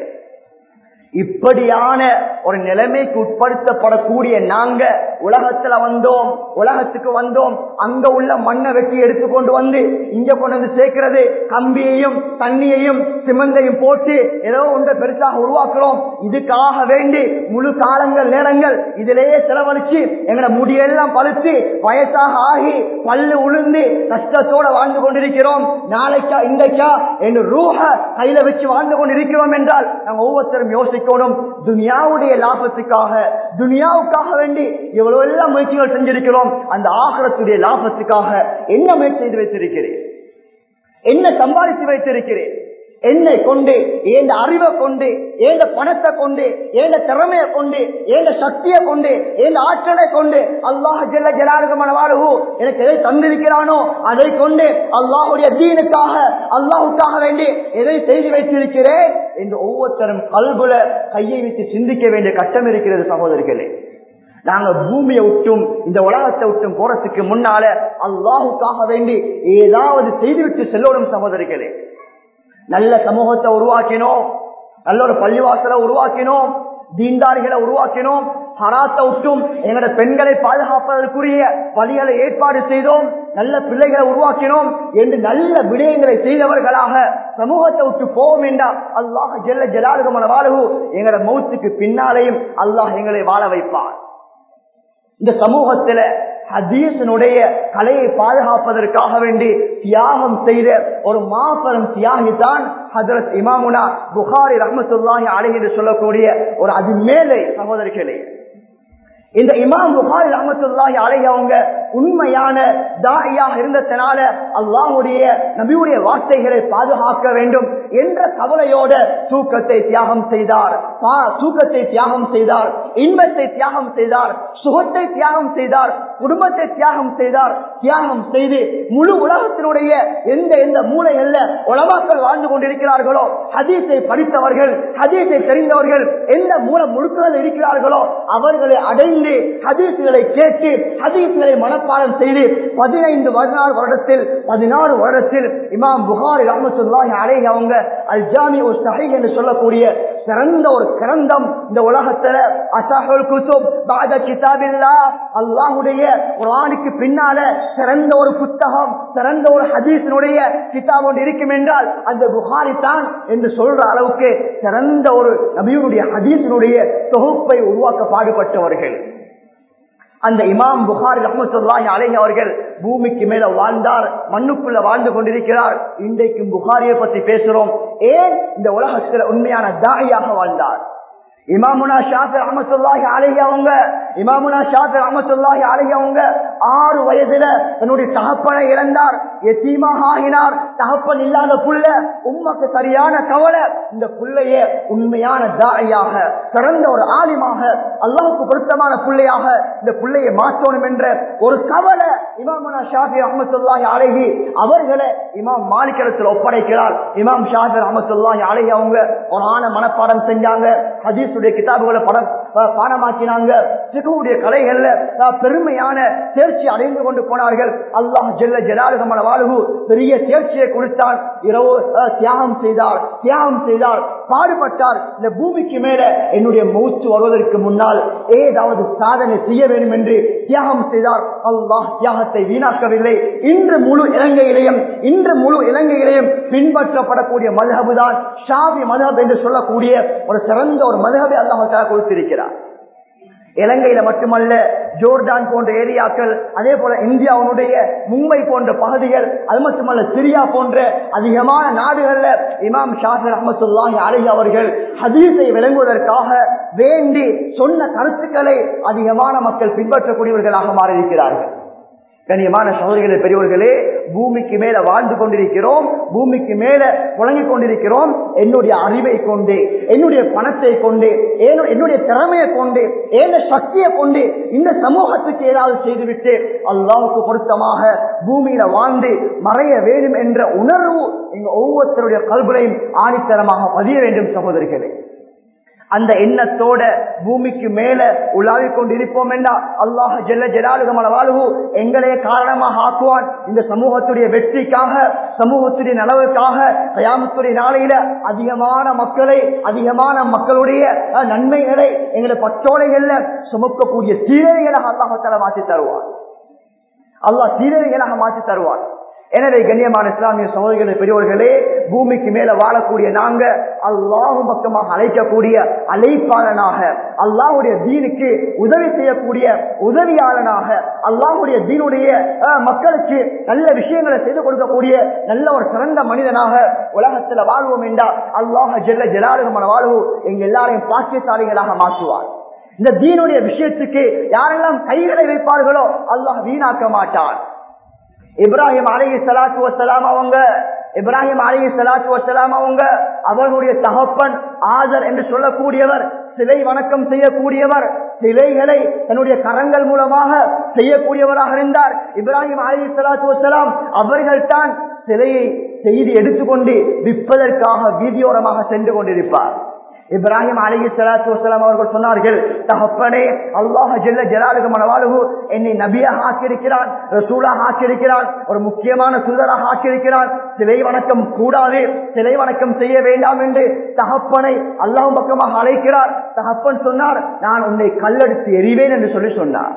Speaker 1: இப்படியான ஒரு நிலைமைக்கு உட்படுத்தப்படக்கூடிய நாங்க உலகத்துல வந்தோம் உலகத்துக்கு வந்தோம் அங்க உள்ள மண்ணை வெட்டி எடுத்துக்கொண்டு வந்து இங்க கொண்டு வந்து சேர்க்கிறது கம்பியையும் தண்ணியையும் சிமெண்டையும் போட்டு ஏதோ ஒன்றை பெருசாக உருவாக்குறோம் இதுக்காக வேண்டி முழு காலங்கள் நேரங்கள் இதிலேயே செலவழிச்சு எங்களை முடியெல்லாம் பழுத்து வயசாக ஆகி பல்லு உளுந்து கஷ்டத்தோட வாழ்ந்து கொண்டிருக்கிறோம் நாளைக்கா இன்றைக்கா என்று ரூஹ கையில வச்சு வாழ்ந்து கொண்டிருக்கிறோம் என்றால் நாங்கள் ஒவ்வொருத்தரும் யோசிக்கணும் துனியாவுடைய லாபத்துக்காக துனியாவுக்காக வேண்டி இவ்வளவு எல்லாம் முயற்சிகள் செஞ்சிருக்கிறோம் அந்த ஆகரத்துடைய லாபத்துக்காக என்ன முயற்சி செய்து வைத்திருக்கிறேன் என்ன சம்பாதித்து வைத்திருக்கிறேன் என்னை கொண்டு ஏந்த அறிவை கொண்டு ஏந்த பணத்தை கொண்டு ஏந்த திறமையை கொண்டு ஏந்த சக்தியை கொண்டு ஏந்த ஆற்றலை கொண்டு அல்லாஹ் ஜெல்ல ஜலாருகமான வாழ்வு எனக்கு எதை தந்திருக்கிறானோ அதை கொண்டு அல்லாஹுடைய தீனுக்காக அல்லாஹுக்காக வேண்டி எதை செய்து வைத்திருக்கிறேன் என்று ஒவ்வொருத்தரும் கல்குல கையை வைத்து சிந்திக்க வேண்டிய கட்டம் இருக்கிறது சகோதரிகளே நாங்க பூமியை விட்டும் இந்த உலகத்தை விட்டும் போறதுக்கு முன்னால அல்லாஹுக்காக வேண்டி ஏதாவது செய்துவிட்டு செல்லணும் சகோதரிகளே நல்ல சமூகத்தை உருவாக்கினோம் நல்ல ஒரு பள்ளிவாசலை உருவாக்கினோம் தீண்டாரிகளை உருவாக்கினோம் ஹராத்தை விட்டும் எங்களோட பெண்களை பாதுகாப்பதற்குரிய வழிகளை ஏற்பாடு செய்தோம் நல்ல பிள்ளைகளை உருவாக்கினோம் என்று நல்ல விடயங்களை செய்தவர்களாக சமூகத்தை விட்டு போவோம் என்றால் அல்லாஹ் ஜெல்ல ஜலாலுகமான வாழ்வு எங்களோட மௌத்துக்கு பின்னாலேயும் அல்லாஹ் எங்களை வாழ வைப்பார் இந்த சமூகத்துல ஹதீசனுடைய கலையை பாதுகாப்பதற்காக வேண்டி தியாகம் செய்த ஒரு மாபெரும் தியாகி தான் ஹதரத் இமாமுனா புகாரி ரஹமத்துல்லாஹி அலை என்று சொல்லக்கூடிய ஒரு அது மேலே சகோதரிகளே இந்த இமாம் புகாரி ரஹமத்துல்லாஹி அலை அவங்க உண்மையான தாயாக இருந்ததுனால அல்லாஹுடைய நபியுடைய வார்த்தைகளை பாதுகாக்க வேண்டும் என்ற கவலையோட தூக்கத்தை தியாகம் செய்தார் தூக்கத்தை தியாகம் செய்தார் இன்பத்தை தியாகம் செய்தார் சுகத்தை தியாகம் செய்தார் குடும்பத்தை தியாகம் செய்தார் தியாகம் செய்து முழு உலகத்தினுடைய எந்த எந்த மூலைகள்ல உலமாக்கள் வாழ்ந்து கொண்டிருக்கிறார்களோ ஹதீஸை படித்தவர்கள் ஹதீஸை தெரிந்தவர்கள் எந்த மூல முழுக்கள் இருக்கிறார்களோ அவர்களை அடைந்து ஹதீசுகளை கேட்டு ஹதீசுகளை மன
Speaker 2: மனப்பாடம் செய்து பதினைந்து பதினாறு வருடத்தில் பதினாறு வருடத்தில் இமாம் புகாரி ரஹமத்துல்லாஹி அலைஹி அவங்க அல் ஜாமி ஒரு சஹி என்று சொல்லக்கூடிய சிறந்த ஒரு கிரந்தம் இந்த உலகத்துல அசஹுல் குதுப் பாத கிதாபில்லா அல்லாஹுடைய குர்ஆனுக்கு பின்னால சிறந்த ஒரு புத்தகம் சிறந்த ஒரு ஹதீஸினுடைய கிதாப் ஒன்று இருக்கும் என்றால் அந்த புகாரி தான் என்று சொல்ற அளவுக்கு சிறந்த ஒரு நபியுடைய ஹதீஸினுடைய தொகுப்பை உருவாக்க பாடுபட்டவர்கள் அந்த இமாம் புகாரி ரஹமத்துல்லாஹி அலைஹி அவர்கள் பூமிக்கு மேல வாழ்ந்தார் மண்ணுக்குள்ள வாழ்ந்து கொண்டிருக்கிறார் இன்றைக்கும் புகாரியை பத்தி பேசுறோம் ஏன் இந்த உலகத்தில் உண்மையான தாயாக வாழ்ந்தார் இமாமுனா ஷாஃபி ரஹமத்துல்லாஹி அலைஹி அவங்க இமாமுனா ஷாஃபி ரஹமத்துல்லாஹி அலைஹி அவங்க ஆறு வயதுல தன்னுடைய தகப்பனை இழந்தார் எத்தீமாக ஆகினார் தகப்பன் இல்லாத புள்ள உம்மக்கு சரியான கவலை இந்த புள்ளைய உண்மையான தாயாக சிறந்த ஒரு ஆலிமாக அல்லாஹுக்கு பொருத்தமான பிள்ளையாக இந்த பிள்ளையை மாற்றணும் என்ற ஒரு கவலை இமாமுனா ஷாஃபி ரஹமத்துல்லாஹி அலைஹி அவர்களை இமாம் மாலிகரத்தில் ஒப்படைக்கிறார் இமாம் ஷாஃபி ரஹமத்துல்லாஹி அலைஹி அவங்க ஒரு ஆன மனப்பாடம் செஞ்சாங்க ஹதீஸுடைய கிதாபுகளை படம் பாடமாக்கினாங்க சிகுடைய கலைகள்ல பெருமையான தேர்ச்சி அடைந்து கொண்டு போனார்கள் அல்லாஹ் ஜெல்ல ஜலாலுகமன வாழ்வு பெரிய தேர்ச்சியை கொடுத்தான் இரவு தியாகம் செய்தார் தியாகம் செய்தார் பாடுபட்டார் இந்த பூமிக்கு மேல என்னுடைய மூச்சு வருவதற்கு முன்னால் ஏதாவது சாதனை செய்ய வேண்டும் என்று தியாகம் செய்தார் அல்லாஹ் தியாகத்தை வீணாக்கவில்லை இன்று முழு இலங்கையிலையும் இன்று முழு இலங்கையிலையும் பின்பற்றப்படக்கூடிய மதுஹபு தான் ஷாபி மதுஹப் என்று சொல்லக்கூடிய ஒரு சிறந்த ஒரு மதுஹபை அல்லாஹால கொடுத்திருக்கிறார் இலங்கையில மட்டுமல்ல ஜோர்டான் போன்ற ஏரியாக்கள் அதே போல இந்தியாவுடைய மும்பை போன்ற பகுதிகள் அது மட்டுமல்ல சிரியா போன்ற அதிகமான நாடுகள்ல இமாம் ஷாஃபி ரஹமத்துல்லாஹி அலி அவர்கள் ஹதீஸை விளங்குவதற்காக வேண்டி சொன்ன கருத்துக்களை அதிகமான மக்கள் பின்பற்றக்கூடியவர்களாக மாறியிருக்கிறார்கள் கண்ணியமான சகோதரிகளே பெரியவர்களே பூமிக்கு மேல வாழ்ந்து கொண்டிருக்கிறோம் பூமிக்கு மேல புழங்கிக் கொண்டிருக்கிறோம் என்னுடைய அறிவை கொண்டு என்னுடைய பணத்தை கொண்டு என்னுடைய திறமையை கொண்டு ஏன சக்தியை கொண்டு இந்த சமூகத்துக்கு ஏதாவது செய்துவிட்டு அல்லாவுக்கு பொருத்தமாக பூமியில வாழ்ந்து மறைய வேண்டும் என்ற உணர்வு எங்க ஒவ்வொருத்தருடைய கல்விலையும் ஆணித்தரமாக பதிய வேண்டும் சகோதரிகளே அந்த எண்ணத்தோட பூமிக்கு மேல உலாவிக் கொண்டிருப்போம் என்றா அல்லாஹ் ஜெல்ல ஜலாலுகமல வாழ்வு எங்களே காரணமாக ஆக்குவான் இந்த சமூகத்துடைய வெற்றிக்காக சமூகத்துடைய நலவுக்காக கயாமத்துடைய நாளையில அதிகமான மக்களை அதிகமான மக்களுடைய நன்மைகளை எங்களை பச்சோலைகள்ல சுமக்கக்கூடிய சீரழிகளாக அல்லாஹால மாற்றி தருவான் அல்லாஹ் சீரழிகளாக மாற்றி தருவான் எனவே கண்ணியமான இஸ்லாமிய சகோதரிகளை பெரியவர்களே பூமிக்கு மேல வாழக்கூடிய நாங்க அல்லாஹு பக்கமாக அழைக்கக்கூடிய அழைப்பாளனாக அல்லாஹுடைய தீனுக்கு உதவி செய்யக்கூடிய உதவியாளனாக அல்லாஹுடைய தீனுடைய மக்களுக்கு நல்ல விஷயங்களை செய்து கொடுக்கக்கூடிய நல்ல ஒரு சிறந்த மனிதனாக உலகத்துல வாழ்வோம் என்றா அல்லாஹ் ஜெல்ல ஜலாலுகமான வாழ்வு எங்க எல்லாரையும் பாக்கியசாலிகளாக மாற்றுவார் இந்த தீனுடைய விஷயத்துக்கு யாரெல்லாம் கைகளை வைப்பார்களோ அல்லாஹ் வீணாக்க மாட்டான் இப்ராஹிம் அலகி சலாத்து வசலாம் அவங்க இப்ராஹிம் அலகி சலாத்து வசலாம் அவங்க அவர்களுடைய தகப்பன் ஆதர் என்று சொல்லக்கூடியவர் சிலை வணக்கம் செய்யக்கூடியவர் சிலைகளை தன்னுடைய கரங்கள் மூலமாக செய்யக்கூடியவராக இருந்தார் இப்ராஹிம் அலி சலாத்து வசலாம் அவர்கள் தான் சிலையை செய்து எடுத்துக்கொண்டு விற்பதற்காக வீதியோரமாக சென்று கொண்டிருப்பார் இப்ராஹிம் அலி சலாத்து வசலாம் அவர்கள் சொன்னார்கள் தகப்பனே அல்லாஹ் ஜெல்ல ஜலாலுக மனவாழ்வு என்னை நபியாக ஆக்கியிருக்கிறான் ரசூலாக ஆக்கியிருக்கிறான் ஒரு முக்கியமான சூழலாக ஆக்கியிருக்கிறான் சிலை வணக்கம் கூடாது சிலை வணக்கம் செய்ய வேண்டாம் என்று தகப்பனை அல்லாஹ் பக்கமாக அழைக்கிறார் தகப்பன் சொன்னார் நான் உன்னை கல்லெடுத்து எறிவேன் என்று சொல்லி சொன்னார்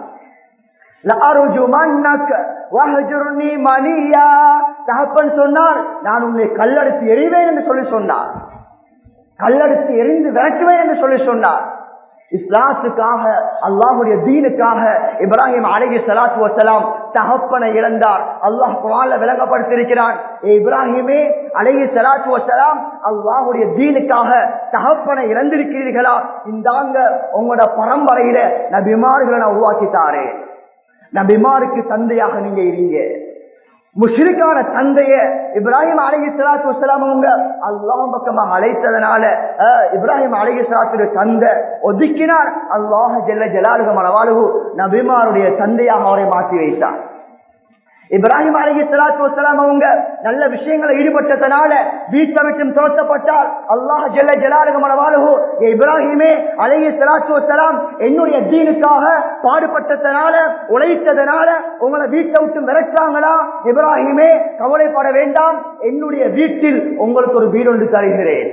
Speaker 2: தகப்பன் சொன்னார் நான் உன்னை கல்லெடுத்து எறிவேன் என்று சொல்லி சொன்னார் கல்லெடுத்து எரிந்து விரட்டுவேன் என்று சொல்லி சொன்னார் இஸ்லாத்துக்காக அல்லாஹுடைய தீனுக்காக இப்ராஹிம் அலகி சலாத்து வசலாம் தகப்பனை இழந்தார் அல்லாஹ் குரான்ல விளங்கப்படுத்திருக்கிறான் இப்ராஹிமே அலகி சலாத்து வசலாம் அல்லாஹுடைய தீனுக்காக தகப்பனை இழந்திருக்கிறீர்களா இந்தாங்க உங்களோட பரம்பரையில நபிமார்களை நான் உருவாக்கித்தாரே நபிமாருக்கு தந்தையாக நீங்க இருங்க முஷ்ரிக்கான தந்தைய இப்ராஹிம் அலகி சலாத்து வசலாம் அவங்க அல்லாஹ் பக்கமாக அழைத்ததனால இப்ராஹிம் அலகி சலாத்துடைய தந்தை ஒதுக்கினார் அல்லாஹ் ஜெல்ல ஜலாலுக மனவாளுகு நபிமாருடைய தந்தையாக அவரை மாற்றி வைத்தார் இப்ராஹிம் அலஹி சலாத்து வசலாம் அவங்க நல்ல விஷயங்களை ஈடுபட்டதனால வீட்டை விட்டும் துரத்தப்பட்டால் அல்லாஹ் ஜெல்ல ஜலாலுகமனவாலுகு இப்ராஹிமே அலஹி சலாத்து வசலாம் என்னுடைய தீனுக்காக பாடுபட்டதனால உழைத்ததனால உங்களை வீட்டை விட்டு விரட்டாங்களா இப்ராஹிமே கவலைப்பட வேண்டாம் என்னுடைய வீட்டில் உங்களுக்கு ஒரு வீடு ஒன்று தருகிறேன்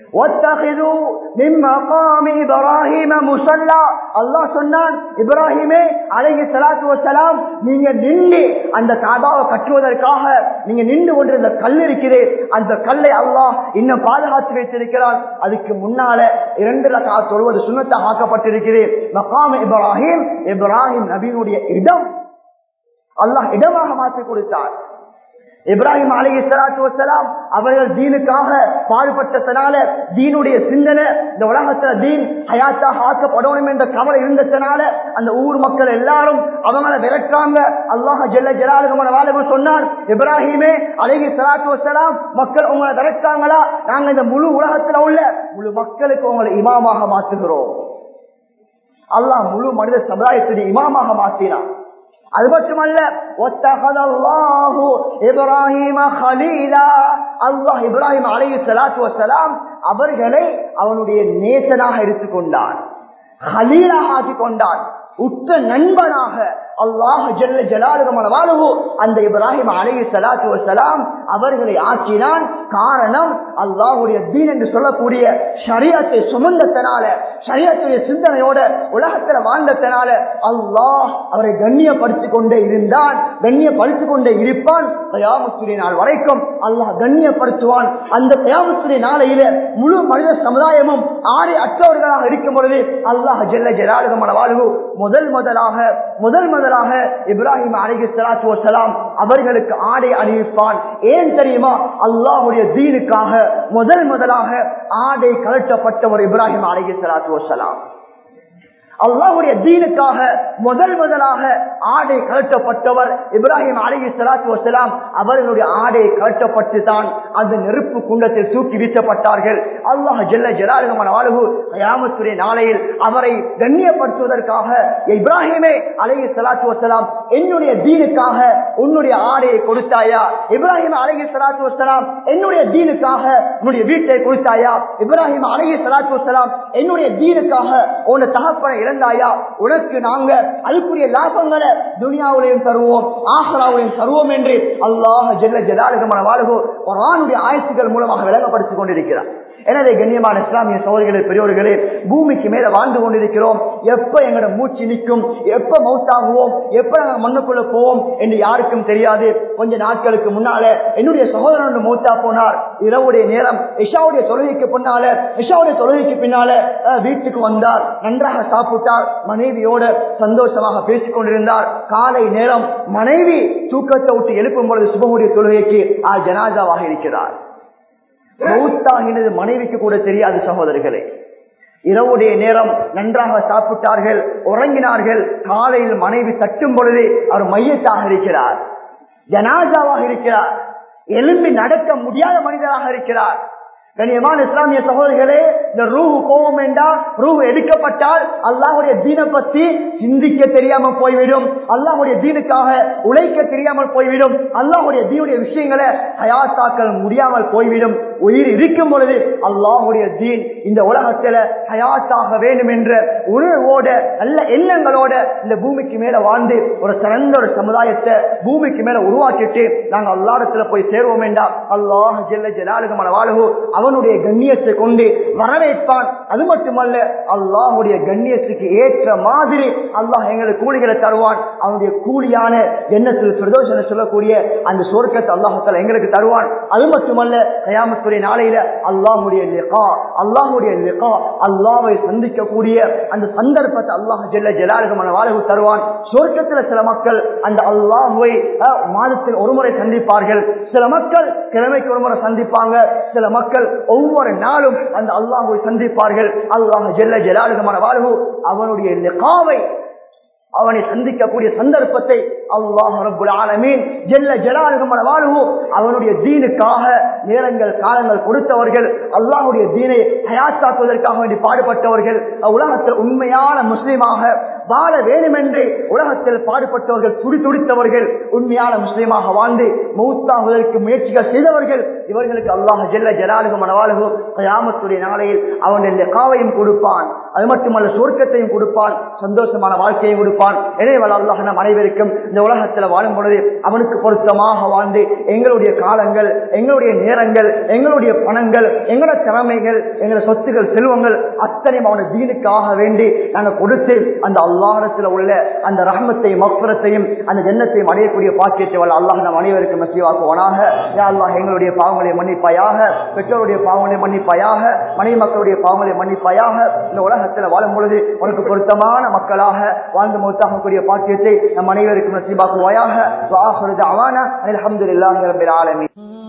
Speaker 2: அல்லாஹ் சொன்னான் இப்ராஹிமே அழகி சலாத்து வசலாம் நீங்க நின்று அந்த காபாவை கட்டுவதற்காக நீங்க நின்று கொண்டிருந்த கல் இருக்கிறே அந்த கல்லை அல்லாஹ் இன்னும் பாதுகாத்து வைத்திருக்கிறான் அதுக்கு முன்னால இரண்டு லக்கா தொழுவது சுண்ணத்தாக ஆக்கப்பட்டிருக்கிறேன் மகாம் இப்ராஹிம் இப்ராஹிம் நபியினுடைய இடம் அல்லாஹ் இடமாக மாற்றி கொடுத்தார் இப்ராஹிம் அலி இஸ்லாத்து வசலாம் அவர்கள் தீனுக்காக பாடுபட்டதனால தீனுடைய சிந்தனை இந்த உலகத்துல தீன் ஹயாத்தாக ஆக்கப்படணும் என்ற கவலை இருந்ததுனால அந்த ஊர் மக்கள் எல்லாரும் அவங்கள விரட்டாங்க அல்லாஹ் ஜெல்ல ஜலாலுகமான சொன்னார் இப்ராஹிமே அலஹி சலாத்து வசலாம் மக்கள் உங்களை விரட்டாங்களா நாங்க இந்த முழு உலகத்துல உள்ள முழு மக்களுக்கு உங்களை இமாமாக மாற்றுகிறோம் அல்லாஹ் முழு மனித சமுதாயத்துடைய இமாமாக மாற்றினான் அது மட்டுமல்ல இப்ராஹிம் அல்லாஹ் இப்ராஹிம் அலி சலாத்து வசலாம் அவர்களை அவனுடைய நேசனாக எடுத்துக்கொண்டான் ஹலீலாக ஆக்கி கொண்டான் உற்ற நண்பனாக அல்லாஹ் ஜல்ல ஜலாலுகமனவானவோ அந்த இப்ராஹிம் அலி சலாத்து வசலாம் அவர்களை ஆக்கினான் காரணம் அல்லாஹுடைய தீன் என்று சொல்லக்கூடிய ஷரியத்தை சுமந்ததனால ஷரியத்துடைய சிந்தனையோட உலகத்துல வாழ்ந்ததனால அல்லாஹ் அவரை கண்ணியப்படுத்தி கொண்டே இருந்தான் கண்ணியப்படுத்தி கொண்டே இருப்பான் கயாமத்துடைய நாள் வரைக்கும் அல்லாஹ் கண்ணியப்படுத்துவான் அந்த கயாமத்துடைய நாளையில முழு மனித சமுதாயமும் ஆடை அற்றவர்களாக இருக்கும் பொழுது அல்லாஹ் ஜெல்ல ஜலாலுகமான வாழ்வு முதல் முதலாக முதல் முதலாக இப்ராஹிம் அலிகி சலாத்து வசலாம் அவர்களுக்கு ஆடை அணிவிப்பான் ஏன் தெரியுமா அல்லாஹுடைய தீனுக்காக முதல் முதலாக ஆடை கலட்டப்பட்டவர் இப்ராஹிம் அலிகி சலாத்து வசலாம் அல்லாஹுடைய தீனுக்காக முதல் முதலாக ஆடை கலட்டப்பட்டவர் இப்ராஹிம் அலி சலாத்து வசலாம் அவர்களுடைய ஆடை கலட்டப்பட்டு தான் அந்த நெருப்பு குண்டத்தில் தூக்கி வீசப்பட்டார்கள் அல்லாஹ் ஜெல்ல ஜலாலுகமான வாழ்வு கயாமத்துடைய நாளையில் அவரை கண்ணியப்படுத்துவதற்காக இப்ராஹிமே அலி சலாத்து வசலாம் என்னுடைய தீனுக்காக உன்னுடைய ஆடையை கொடுத்தாயா இப்ராஹிம் அலி சலாத்து வசலாம் என்னுடைய தீனுக்காக உன்னுடைய வீட்டை கொடுத்தாயா இப்ராஹிம் அலி சலாத்து வசலாம் என்னுடைய தீனுக்காக உன்னை தகப்பனை இழந்தாயா உனக்கு நாங்க அதுக்குரிய லாபங்களை துனியாவிலையும் தருவோம் ஆஹராவிலையும் தருவோம் என்று அல்லாஹ் ஜெல்ல ஜலாலுகமான வாழ்வோ குரானுடைய ஆயத்துக்கள் மூலமாக விளங்கப்படுத்திக் கொண்டிருக்கிறார் எனவே கண்ணியமான இஸ்லாமிய சோதரிகளே பெரியோர்களே பூமிக்கு மேல வாழ்ந்து கொண்டிருக்கிறோம் எப்ப எங்களோட மூச்சு நிற்கும் எப்ப மவுத்தாகுவோம் எப்ப நாங்க மண்ணுக்குள்ள போவோம் என்று யாருக்கும் தெரியாது கொஞ்ச நாட்களுக்கு முன்னால என்னுடைய சகோதரன் மௌத்தா போனார் இரவுடைய நேரம் இஷாவுடைய தொழுகைக்கு பின்னால இஷாவுடைய தொழுகைக்கு பின்னால அஹ், வீட்டுக்கு வந்தார் நன்றாக சாப்பிட்டார் மனைவியோட சந்தோஷமாக பேசிக் கொண்டிருந்தார் காலை நேரம் மனைவி தூக்கத்தை விட்டு எழுப்பும் பொழுது சுபமுடைய தொழுகைக்கு ஆ ஜனாதாவாக இருக்கிறார் மௌத்தாகினது மனைவிக்கு கூட தெரியாது சகோதரர்களே இரவுடைய நேரம் நன்றாக சாப்பிட்டார்கள் உறங்கினார்கள் காலையில் மனைவி தட்டும் பொழுது அவர் மையத்தாக இருக்கிறார் ஜனாதாவாக இருக்கிறார் எலும்பி நடக்க முடியாத மனிதராக இருக்கிறார் கண்ணியமான இஸ்லாமிய சகோதரிகளே இந்த ரூஹு கோபம் வேண்டாம் ரூஹு எடுக்கப்பட்டால் அல்லாஹுடைய தீனை பத்தி சிந்திக்க தெரியாம போய்விடும் அல்லாஹுடைய தீனுக்காக உழைக்க தெரியாமல் போய்விடும் அல்லாஹுடைய தீனுடைய விஷயங்களை ஹயாத்தாக்கள் முடியாமல் போய்விடும் உயிர் இருக்கும் பொழுது அல்லாஹுடைய தீன் இந்த உலகத்துல ஹயாத்தாக வேண்டும் என்ற உணர்வோட நல்ல எண்ணங்களோட இந்த பூமிக்கு மேல வாழ்ந்து ஒரு சிறந்த ஒரு சமுதாயத்தை பூமிக்கு மேல உருவாக்கிட்டு நாங்க அல்லாடத்துல போய் சேர்வோம் வேண்டாம் அல்லாஹ் ஜெல்ல ஜலாலுகமான வாழ்வு அவனுடைய கண்ணியத்தை கொண்டு வரவேற்பான் அது மட்டுமல்ல அல்லாஹுடைய கண்ணியத்துக்கு ஏற்ற மாதிரி அல்லாஹ் எங்களுக்கு கூலிகளை தருவான் அவனுடைய கூலியான என்ன சொல் பிரதோஷனை சொல்லக்கூடிய அந்த சொர்க்கத்தை அல்லாஹத்தால் எங்களுக்கு தருவான் அது மட்டுமல்ல கயாமத்துடைய நாளையில அல்லாஹுடைய லிகா அல்லாஹுடைய லிகா அல்லாவை சந்திக்கக்கூடிய அந்த சந்தர்ப்பத்தை அல்லாஹ் ஜெல்ல ஜலாலுகமான வாழ்வு தருவான் சொர்க்கத்துல சில மக்கள் அந்த அல்லாஹுவை அஹ், மாதத்தில் ஒரு முறை சந்திப்பார்கள் சில மக்கள் கிழமைக்கு ஒரு முறை சந்திப்பாங்க சில மக்கள் ஒவ்வொரு நாளும் அந்த அல்லாஹுவை சந்திப்பார்கள் அல்லாஹ் ஜெல்ல ஜலாலுகமான வாழ்வு அவனுடைய லிகாவை அவனை சந்திக்கக்கூடிய சந்தர்ப்பத்தை அல்லாஹ் ரப்புல் ஆலமீன் ஜெல்ல ஜலாலுகும் வாழ்வு அவனுடைய தீனுக்காக நேரங்கள் காலங்கள் கொடுத்தவர்கள் அல்லாஹுடைய தீனை ஹயாத்தாக்குவதற்காக வேண்டி பாடுபட்டவர்கள் உலகத்தில் உண்மையான முஸ்லீமாக வாழ வேண்டுமென்றே உலகத்தில் பாடுபட்டவர்கள் துடி துடித்தவர்கள் உண்மையான முஸ்லீமாக வாழ்ந்து மௌத்தாகுவதற்கு முயற்சிகள் செய்தவர்கள் இவர்களுக்கு அல்லாஹ் ஜெல்ல ஜலாலுகு மனவாளுகு கயாமத்துடைய நாளையில் அவனுடைய காவையும் கொடுப்பான் அது மட்டுமல்ல சொர்க்கத்தையும் கொடுப்பான் சந்தோஷமான வாழ்க்கையும் கொடுப்பான் எனவே அல்லாஹ் நம் அனைவருக்கும் இந்த உலகத்தில் வாழும் பொழுது அவனுக்கு பொருத்தமாக வாழ்ந்து எங்களுடைய காலங்கள் எங்களுடைய நேரங்கள் எங்களுடைய பணங்கள் எங்களோட திறமைகள் எங்களோட சொத்துகள் செல்வங்கள் அத்தனையும் அவனுடைய தீனுக்காக வேண்டி நாங்கள் கொடுத்து அந்த அல்லாஹத்தில் உள்ள அந்த ரஹமத்தையும் மக்பரத்தையும் அந்த ஜன்னத்தையும் அடையக்கூடிய பாக்கியத்தை வல்ல அல்லாஹ் நம் அனைவருக்கும் நசீவாக்குவானாக யா அல்லாஹ் எங்களுடைய பாவங்களை மன்னிப்பாயாக பெற்றோருடைய பாவங்களை மன்னிப்பாயாக மனைவி மக்களுடைய பாவங்களை மன்னிப்பாயாக இந்த உலகத்தில் வாழும் பொழுது உனக்கு பொருத்தமான மக்களாக வாழ்ந்து மௌத்தாகக்கூடிய பாக்கியத்தை நம் அனைவருக்கும் நசீபாக்குவாயாக அவான அலமதுல்லாஹி ரபில் ஆலமீன்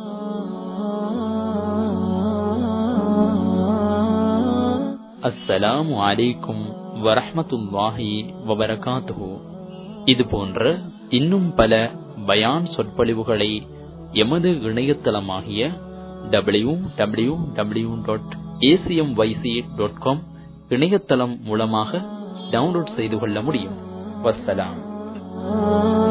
Speaker 3: அஸ்ஸலாமு அலைக்கும் வரஹ்மத்துல்லாஹி வபரகாத்துஹு இது போன்ற இன்னும் பல பயான் சொற்பொழிவுகளை எமது இணையதளமாகிய W W W dot ACM YC dot com இணையதளம் மூலமாக டவுன்லோட் செய்து கொள்ள முடியும் வஸ்ஸலாம்